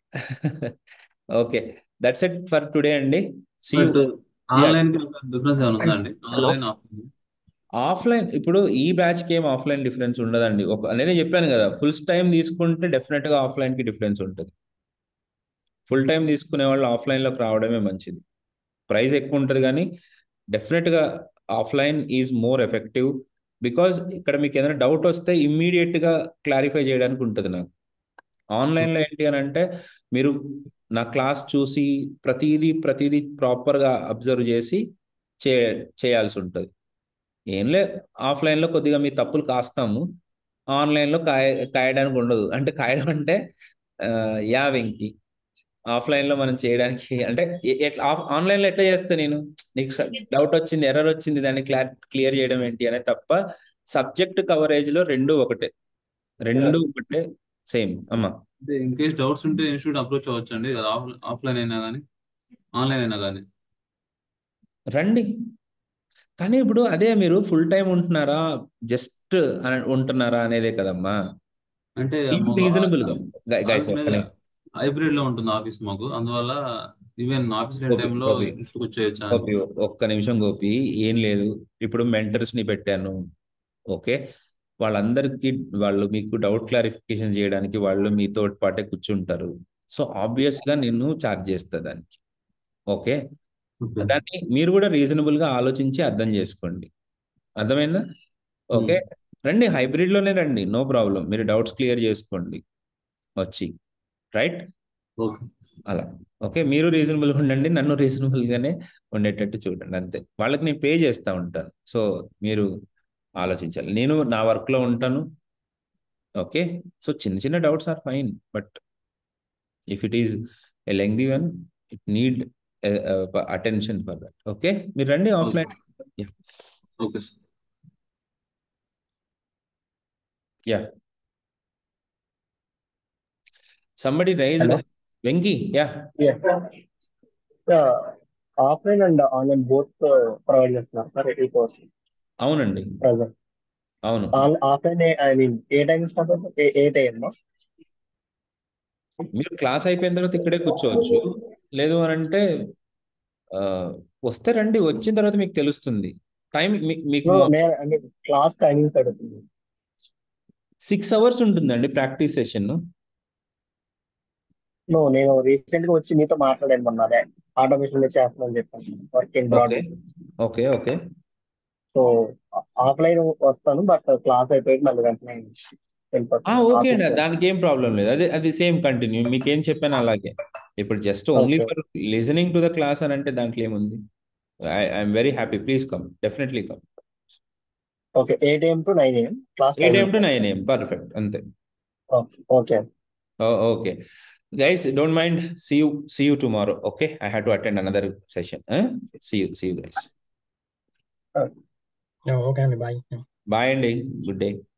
Okay that's it for today అండి సి బట్ ఆన్లైన్ కి డిఫరెన్స్ ఏమైనా ఉందండి ఆన్లైన్ ఆఫ్లైన్ ఆఫ్లైన్ ఇప్పుడు ఈ బ్యాచ్ కి ఏం ఆఫ్లైన్ డిఫరెన్స్ ఉండదండి ఒక నేనే చెప్పాను కదా ఫుల్ టైం తీసుకుంటే డెఫినెట్ గా ఆఫ్లైన్ కి డిఫరెన్స్ ఉంటుంది ఫుల్ టైం తీసుకునే వాళ్ళు ఆఫ్లైన్ లోకి రావడమే మంచిది ప్రైస్ ఎక్కువ ఉంటుంది కానీ డెఫినెట్ గా offline is more effective because ఇక్కడ మీకు ఏదైనా డౌట్ వస్తే ఇమ్మీడియట్ గా క్లారిఫై చేయడానికి ఉంటుంది నాకు ఆన్లైన్ లో ఏంటి అని అంటే మీరు నా క్లాస్ చూసి ప్రతిదీ ప్రతిదీ ప్రాపర్ గా అబ్జర్వ్ చేసి చే చేయాల్సి ఉంటుంది ఏం లే ఆఫ్లైన్ లో కొద్దిగా మీ తప్పులు కాస్తాము ఆన్లైన్ లో కాయ కాయడానికి ఉండదు అంటే కాయడం అంటే ఆ, యా వెంకి ఆఫ్లైన్ లో మనం చేయడానికి అంటే ఎ- ఎట్లా ఆన్లైన్ లో ఎట్లా చేస్తా నేను నీకు డౌట్ వచ్చింది ఎర్రర్ వచ్చింది దాన్ని క్లియర్ క్లియర్ చేయడం ఏంటి అనే తప్ప సబ్జెక్ట్ కవరేజ్ లో రెండు ఒకటే రెండు ఒకటే సేమ్ అమ్మా అంటే ఇన్ కేస్ డౌట్స్ ఉంటే ఇన్స్టిట్యూట్ అప్రోచ్ అవ్వచ్చు అండి ఆఫ్లైన్ అయినా కానీ ఆన్లైన్ అయినా కానీ రండి కానీ ఇప్పుడు అదే మీరు ఫుల్ టైం ఉంటున్నారా జస్ట్ ఉంటున్నారా అనేదే కదమ్మా అంటే రీజనబుల్ గా గైస్ హైబ్రిడ్ లో ఉంటుంది ఆఫీస్ మాకు అందువల్ల ఈవెన్ ఆఫీస్ లేని Okay, టైంలో okay. ఇన్స్టిట్యూట్ వచ్చేయచ్చా గోపి ఒక్క నిమిషం గోపి ఏం లేదు ఇప్పుడు మెంటర్స్ ని పెట్టాను ఓకే వాళ్ళందరికీ వాళ్ళు మీకు డౌట్ క్లారిఫికేషన్ చేయడానికి వాళ్ళు మీతో పాటే కూర్చుంటారు సో ఆబ్వియస్ గా నేను చార్జ్ చేస్తా దానికి ఓకే దాన్ని మీరు కూడా రీజనబుల్ గా ఆలోచించి అర్థం చేసుకోండి అర్థమైందా ఓకే రండి హైబ్రిడ్ లోనే రండి నో ప్రాబ్లం మీరు డౌట్స్ క్లియర్ చేసుకోండి వచ్చి రైట్ ఓకే అలా ఓకే మీరు రీజనబుల్ గా ఉండండి నన్ను రీజనబుల్ గానే ఉండేటట్టు చూడండి అంతే వాళ్ళకి నేను పే చేస్తూ ఉంటాను సో మీరు ఆలోచించాలి నేను నా వర్క్ లో ఉంటాను ఓకే సో చిన్న చిన్న doubts are fine but if it is a lengthy one it need attention for that okay మీరు రండి offline okay sir yeah somebody raise Hello? Venky yeah Yeah. Offline and online both provide చేస్తున్నారు sir ఈ course అవునండి present అవును offline I mean ఏ time start అవుతుంది ఏ ఏ time మీరు క్లాస్ అయిపోయిన తర్వాత ఇక్కడే కూర్చోవచ్చు లేదు అని అంటే ఆ, వస్తే రండి వచ్చిన తర్వాత మీకు తెలుస్తుంది టైం మీకు అంటే క్లాస్ టైమింగ్స్ అడుగుతుంది సిక్స్ అవర్స్ ఉంటుందండి ప్రాక్టీస్ సెషన్ నో నేను రీసెంట్ గా వచ్చి మీతో మాట్లాడాను మొన్న అదే ఆటోమేషన్ లో చేస్తున్నాను చెప్పాను work in broad okay okay okay so offline వస్తాను బట్ క్లాస్ అయిపోయి మళ్ళీ వెంటనే వెళ్ళిపోతాను ఓకే ఆఫీస్కి అండి దానికి ఏం ప్రాబ్లం లేదు అదే అది సేమ్ కంటిన్యూ మీకు ఏం చెప్పాను అలాగే ఇప్పుడు just only Okay. For listening to the class అని అంటే దాంట్లో ఏముంది I'm very happy please come definitely come okay eight AM to nine AM class eight AM to nine AM perfect అంతే okay okay guys don't mind see you see you tomorrow okay I have to attend another session see you see you guys okay అండి bye bye అండి good day